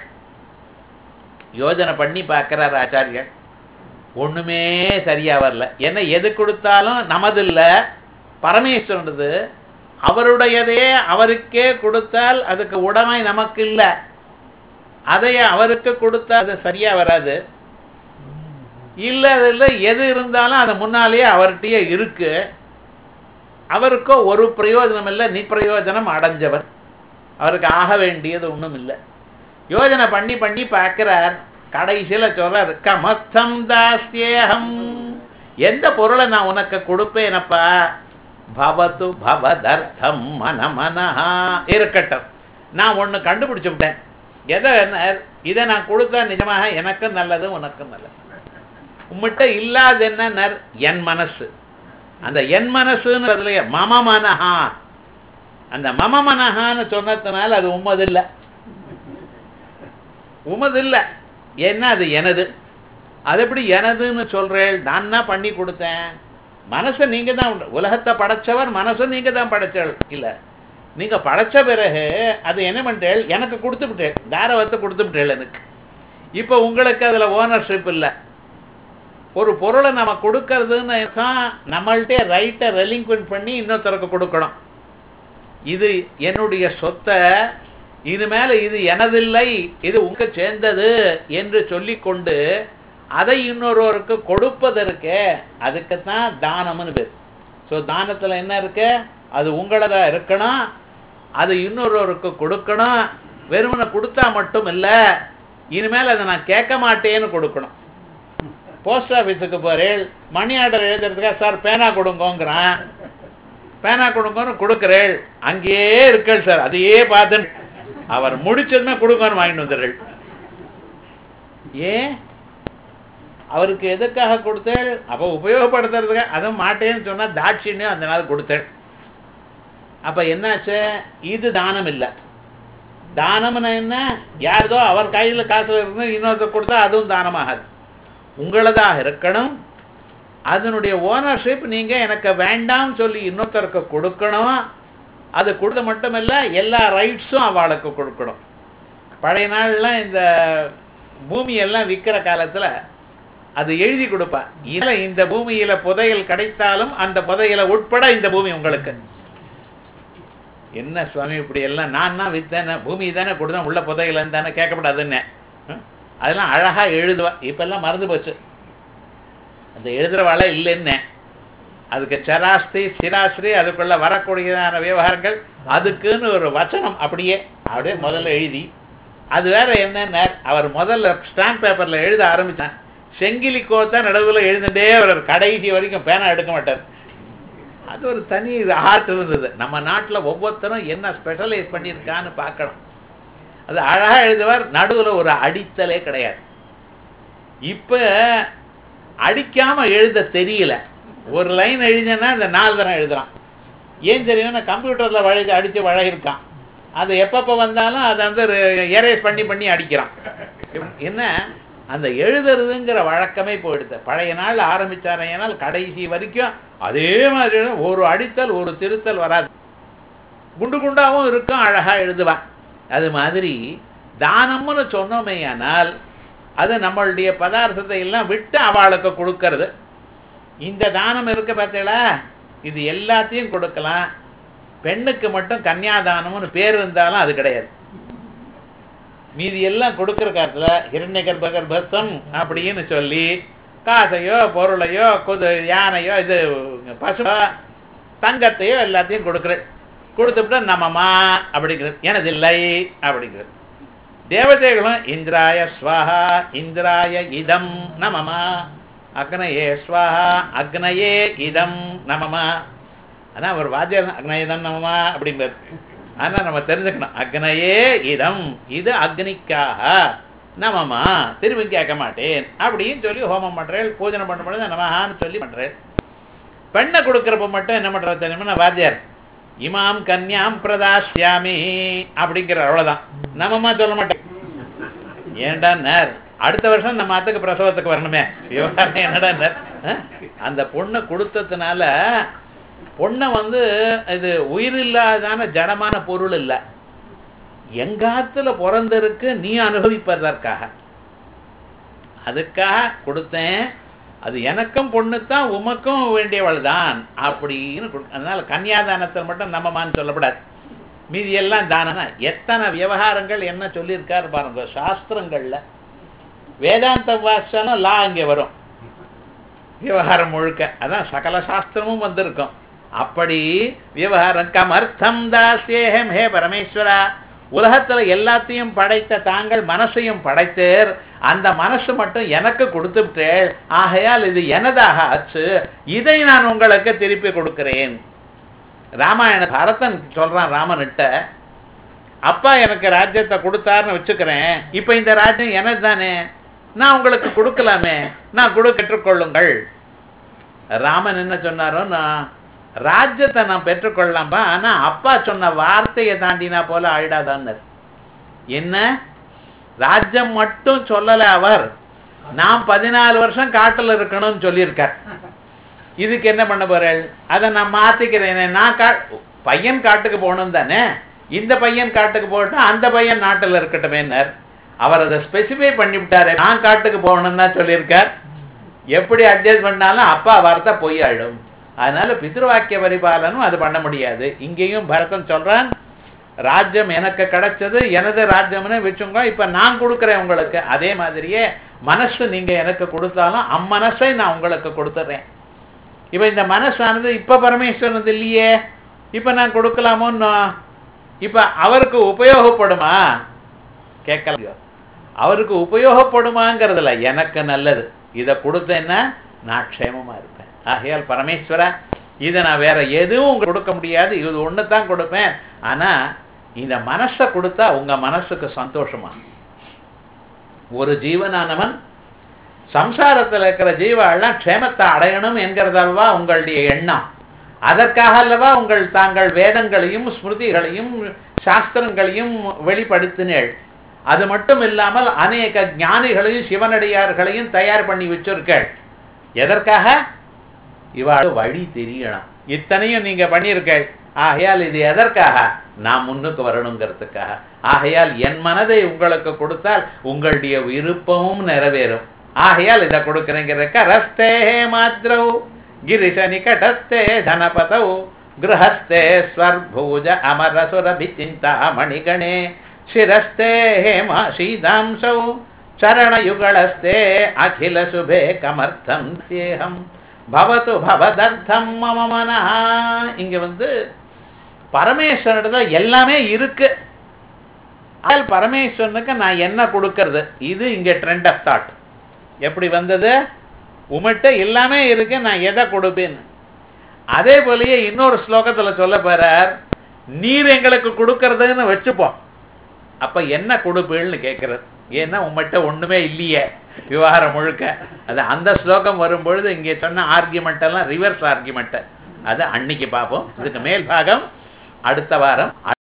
யோஜனை பண்ணி பார்க்கிறார் ஆச்சாரியர் ஒண்ணுமே சரியா வரல ஏன்னா எது கொடுத்தாலும் நமது இல்ல பரமேஸ்வரனது அவருடையதே அவருக்கே கொடுத்தால் அதுக்கு உடைமை நமக்கு இல்லை அதை அவருக்கு கொடுத்தா அது சரியா வராது இல்லாததுல எது இருந்தாலும் அது முன்னாலேயே அவர்கிட்டயே இருக்கு அவருக்கோ ஒரு பிரயோஜனம் இல்லை நிப்பிரயோஜனம் அடைஞ்சவர் அவருக்கு ஆக வேண்டியது ஒண்ணும் இல்லை யோஜனை பண்ணி பண்ணி பார்க்கிறார் கடைசியில சொல்றார் கமஸ்தம் தாஸ்யேகம் எந்த பொருளை நான் உனக்கு கொடுப்பேனப்பா பவது பவதர்த்தம் மனமனஹா இருக்கட்டும் நான் ஒண்ணு கண்டுபிடிச்சு விட்டேன் எதை என்ன இதை நான் கொடுத்தா நிஜமாக எனக்கும் நல்லது உனக்கும் நல்லது உம்மிட்ட இல்லாத என்ன என் மனசு அந்த என் மனசுன்னு மம மனஹா அந்த மம மனஹான்னு சொன்னதுனால அது உம்மது இல்லை உமது இல்லை ஏன்னா அது எனது அது எப்படி எனதுன்னு சொல்றேன் நான் தான் பண்ணி கொடுத்தேன் மனசை நீங்க தான் உண்டு. உலகத்தை படைச்சவர் மனசை நீங்க தான் படைச்சவள் இல்ல நீங்க படைச்ச பிறகு அது என்ன பண்ணிட்டேள் எனக்கு கொடுத்து விட்டேள் தாரவத்தை கொடுத்து விட்டேள் எனக்கு இப்போ உங்களுக்கு அதுல ஓனர்ஷிப் இல்லை ஒரு பொருளை நம்ம கொடுக்கறதுன்னு தான் நம்மள்ட்டே ரைட்டை ரெலிங்க்வென்ட் பண்ணி இன்னொருத்தருக்கு கொடுக்கணும் இது என்னுடைய சொத்தை இனிமேல இது எனதில்லை இது உங்க சேர்ந்தது என்று சொல்லிக்கொண்டு அதை இன்னொருவருக்கு கொடுப்பதற்கு அதுக்குத்தான் தானம்னு பேர் ஸோ தானத்தில் என்ன இருக்கு அது உங்களதா இருக்கணும் அது இன்னொருவருக்கு கொடுக்கணும் வெறுமனை கொடுத்தா மட்டும் இல்லை இனிமேல் அதை நான் கேட்க மாட்டேன்னு கொடுக்கணும் போஸ்ட் ஆஃபீஸுக்கு போறேன் மணி ஆர்டர் எழுதுறதுக்காக சார் பேனா கொடுங்கோங்கிறான் பேனா கொடுங்கன்னு கொடுக்குறேள் அங்கேயே இருக்கள் சார் அதையே பார்த்து அவர் முடிச்சதுமே கொடுங்கன்னு வாங்கிட்டு வந்துடுறேள் ஏன் அவருக்கு எதுக்காக கொடுத்தேள் அப்போ உபயோகப்படுத்துறதுக்கு அதுவும் மாட்டேன்னு சொன்னா தாட்சிணியம் அந்த நாள் கொடுத்தேள் அப்ப என்னாச்சு இது தானம் இல்லை தானம்னா என்ன யாரதோ அவர் கையில் காசு இருந்து இன்னொருத்தர் கொடுத்தா அதுவும் தானமாகாது உங்களதாக இருக்கணும் அதனுடைய ஓனர்ஷிப் நீங்க எனக்கு வேண்டாம் சொல்லி இன்னொருத்தருக்கு கொடுக்கணும் அது கொடுத்த மட்டும் இல்ல எல்லா ரைட்ஸும் அவளுக்கு கொடுக்கணும் பழைய நாள்லாம் இந்த பூமியெல்லாம் விற்கிற காலத்துல அது எழுதி கொடுப்பா இல்ல இந்த பூமியில புதையல் கிடைத்தாலும் அந்த புதையலை உட்பட இந்த பூமி உங்களுக்கு என்ன சுவாமி இப்படி எல்லாம் நான் தான் வித்தேன் பூமி தானே கொடுத்தேன் உள்ள புதையலன்னு தானே கேட்கப்படாதுன்னு ம்? அதெல்லாம் அழகா எழுதுவா இப்பெல்லாம் மறந்து போச்சு அந்த எழுதுறவாளே இல்லைன்னு அதுக்கு சராஸ்தி சிராஸ்திரி அதுக்குள்ள வரக்கூடியதான விவகாரங்கள் அதுக்குன்னு ஒரு வச்சனம் அப்படியே அப்படியே முதல்ல எழுதி அது வேற என்னன்னா அவர் முதல்ல ஸ்டாம்ப் பேப்பர்ல எழுத ஆரம்பிச்சான் செங்கிலி கோத்தா நடுவில் எழுந்துட்டே அவர் கடைசி வரைக்கும் பேனா எடுக்க மாட்டார் அது ஒரு தனி ஆர்ட் இருந்தது நம்ம நாட்டில் ஒவ்வொருத்தரும் என்ன ஸ்பெஷலைஸ் பண்ணியிருக்கான்னு பார்க்கணும் அது அழகா எழுதுவார் நடுவுல ஒரு அடித்தலே கிடையாது இப்ப அடிக்காம எழுத தெரியல ஒரு லைன் எழுதினா இந்த நாலு தரம் எழுதுறான் ஏன் தெரியும்னா கம்ப்யூட்டர்ல வழி அடிச்சு வழகிருக்கான் அது எப்பப்ப வந்தாலும் அதை வந்து எரேஸ் பண்ணி பண்ணி அடிக்கிறான் என்ன அந்த எழுதுறதுங்கிற வழக்கமே போயிடுது பழைய நாள் ஆரம்பிச்சாரையானால் கடைசி வரைக்கும் அதே மாதிரி எழுதும். ஒரு அடித்தல் ஒரு திருத்தல் வராது குண்டு குண்டாவும் இருக்கும் அழகா எழுதுவான் அது மாதிரி தானம்னு சொன்னோமேயானால் அது நம்மளுடைய பதார்த்தத்தை எல்லாம் விட்டு அவளுக்கு கொடுக்கறது இந்த தானம் இருக்கு பார்த்தீங்களா இது எல்லாத்தையும் கொடுக்கலாம் பெண்ணுக்கு மட்டும் கன்னியாதானம்னு பேர் இருந்தாலும் அது கிடையாது மீதி எல்லாம் கொடுக்கிற காலத்துல இரண்ய கர்ப்ப கர்ப்பஸ்தம் அப்படின்னு சொல்லி காசையோ பொருளையோ குது யானையோ இது பசு தங்கத்தையோ எல்லாத்தையும் கொடுக்குறேன் கொடுத்துவிட்டு நம்மம்மா அப்படிங்கிறது எனது இல்லை அப்படிங்கிறது தேவதைகளும் இந்திராய ஸ்வாஹா இந்திராய இதம் நமமா அக்னயே ஸ்வாஹா அக்னயே இதம் நமமா ஆனா ஒரு வாத்தியார் அக்னயதம் நமமா அப்படிங்கிறது ஆனா நம்ம தெரிஞ்சுக்கணும் அக்னயே இதம் இது அக்னிக்காக நமமா திரும்பி கேட்க மாட்டேன் அப்படின்னு சொல்லி ஹோமம் பண்றேன் பூஜனை பண்ண பொழுது நமஹான்னு சொல்லி பண்றேன் பெண்ணை கொடுக்கறப்ப மட்டும் என்ன பண்றது தெரியுமா வாத்தியார் இமாம் கன்யாம் பிரதாசியாமி அப்படிங்கிற அவ்வளவுதான் நம்மம்மா சொல்ல மாட்டேன் ஏன்டா நேர் அடுத்த வருஷம் நம்ம அத்துக்கு பிரசவத்துக்கு வரணுமே விவகாரம் என்னடா நேர் அஹ்? அந்த பொண்ணை கொடுத்ததுனால பொண்ணை வந்து இது உயிரில்லாதான ஜடமான பொருள் இல்லை எங்காத்துல பிறந்திருக்கு நீ அனுபவிப்பதற்காக அதுக்காக கொடுத்தேன் அது எனக்கும் பொண்ணுத்தான் உமக்கும் வேண்டியவள் தான் அப்படின்னு கொடு- அதனால கன்னியாதானத்தில் மட்டும் நம்மமான்னு சொல்லப்படாது மீதி எல்லாம் தானம்னா எத்தனை விவகாரங்கள் என்ன சொல்லியிருக்காரு பாருங்க சாஸ்திரங்கள்ல வேதாந்த வாசனம் லா இங்கே வரும் விவகாரம் முழுக்க அதான் சகல சாஸ்திரமும் வந்திருக்கும் அப்படி விவகாரம் கமர்த்தம் தாசியேகம் ஹே பரமேஸ்வரா உலகத்துல எல்லாத்தையும் படைத்த தாங்கள் மனசையும் படைத்தேர் அந்த மனசு மட்டும் எனக்கு கொடுத்துட்டேள் ஆகையால் இது எனதாக ஆச்சு இதை நான் உங்களுக்கு திருப்பி கொடுக்கிறேன் ராமாயண பரதன் சொல்றான் ராமன்கிட்ட அப்பா எனக்கு ராஜ்யத்தை கொடுத்தாருன்னு வச்சுக்கிறேன் இப்ப இந்த ராஜ்யம் எனது தானே நான் உங்களுக்கு கொடுக்கலாமே நான் கொடு பெற்றுக்கொள்ளுங்கள் ராமன் என்ன சொன்னாரோ நான் ராஜ்யத்தை நான் பெற்றுக்கொள்ளலாம்பா ஆனா அப்பா சொன்ன வார்த்தையை தாண்டினா போல ஆயிடாதான்னு என்ன ராஜ்யம் மட்டும் சொல்லல அவர் நான் பதினாலு வருஷம் காட்டுல இருக்கணும்னு சொல்லியிருக்கார் இதுக்கு என்ன பண்ண போறேள் அதை நான் மாத்திக்கிறேனே நான் கா பையன் காட்டுக்கு போகணும் தானே இந்த பையன் காட்டுக்கு போகட்டும் அந்த பையன் நாட்டில் இருக்கட்டுமேனர் அவர் அதை ஸ்பெசிஃபை பண்ணிவிட்டாரு நான் காட்டுக்கு போகணும்னு தான் சொல்லியிருக்கார் எப்படி அட்ஜஸ்ட் பண்ணாலும் அப்பா வார்த்தை பொய்யாயிடும் அதனால பித்ருவாக்கிய பரிபாலனும் அது பண்ண முடியாது இங்கேயும் பரதன் சொல்றான் ராஜ்யம் எனக்கு கிடைச்சது எனது ராஜ்யம்னு வச்சுங்க இப்ப நான் கொடுக்குறேன் உங்களுக்கு அதே மாதிரியே மனசு நீங்க எனக்கு கொடுத்தாலும் அம்மனசை நான் உங்களுக்கு கொடுத்துட்றேன் இப்ப இந்த மனசானது இப்ப பரமேஸ்வரனது இல்லையே இப்ப நான் கொடுக்கலாமோன்னு இப்ப அவருக்கு உபயோகப்படுமா கேட்கல அவருக்கு உபயோகப்படுமாங்கிறதுல எனக்கு நல்லது இதை கொடுத்தேன்னா நான் க்ஷேமமா இருப்பேன் ஆகையால் பரமேஸ்வரா இதை நான் வேற எதுவும் உங்களுக்கு கொடுக்க முடியாது இது ஒன்று தான் கொடுப்பேன் ஆனா இந்த மனசை கொடுத்தா உங்க மனசுக்கு சந்தோஷமா ஒரு ஜீவனானவன் சம்சாரத்தில் இருக்கிற ஜீவாள்லாம் க்ஷேமத்தை அடையணும் என்கிறதல்வா உங்களுடைய எண்ணம் அதற்காக அல்லவா உங்கள் தாங்கள் வேதங்களையும் ஸ்மிருதிகளையும் சாஸ்திரங்களையும் வெளிப்படுத்தினேள் அது மட்டும் இல்லாமல் அநேக ஞானிகளையும் சிவனடியார்களையும் தயார் பண்ணி வச்சிருக்கள் எதற்காக இவாள் வழி தெரியணும் இத்தனையும் நீங்க பண்ணியிருக்கள் ஆகையால் இது எதற்காக நான் முன்னுக்கு வரணுங்கிறதுக்காக ஆகையால் என் மனதை உங்களுக்கு கொடுத்தால் உங்களுடைய விருப்பமும் நிறைவேறும் ஆகையால் இதை கொடுக்குறேங்கிறக்க ரஸ்தே மாத்ரௌ ಗಿರಿಶ ನಿಕಟಸ್ಥೆ ಧನಪತೌ ಗೃಹಸ್ಥೆ ಸ್ವರ್ಭೂಜ ಅಮರಸುರಭಿ ಚಿಂತಾಮಣಿಗಣೆ ಶಿರಸ್ಥೆ ಹೇಮ ಶೀದಾಂಸೌ ಚರಣಯುಗಳಸ್ಥೆ ಅಖಿಲ ಶುಭೆ ಕಮರ್ಥಂ ಸೇಹಂ பவத்து பவதர்த்தம் மம மனஹ இங்க வந்து பரமேஸ்வரனிடத்துல எல்லாமே இருக்கு அதில் பரமேஸ்வரனுக்கு நான் என்ன கொடுக்கறது இது இங்க ட்ரெண்ட் ஆஃப் தாட் எப்படி வந்தது உமட்ட எல்லாமே இருக்கு நான் எதை கொடுப்பேன்னு அதே போலயே இன்னொரு ஸ்லோகத்துல சொல்ல போறார் நீர் எங்களுக்கு கொடுக்கறதுன்னு வச்சுப்போம் அப்ப என்ன கொடுப்பீள்னு கேட்கறது ஏன்னா உம்மட்ட ஒண்ணுமே இல்லையே விவகாரம் முழுக்க அது அந்த ஸ்லோகம் வரும்பொழுது இங்கே சொன்ன ஆர்கியூமெண்ட் எல்லாம் ரிவர்ஸ் ஆர்கியூமெண்ட் அது அன்னைக்கு பார்ப்போம் இதுக்கு மேல் பாகம் அடுத்த வாரம்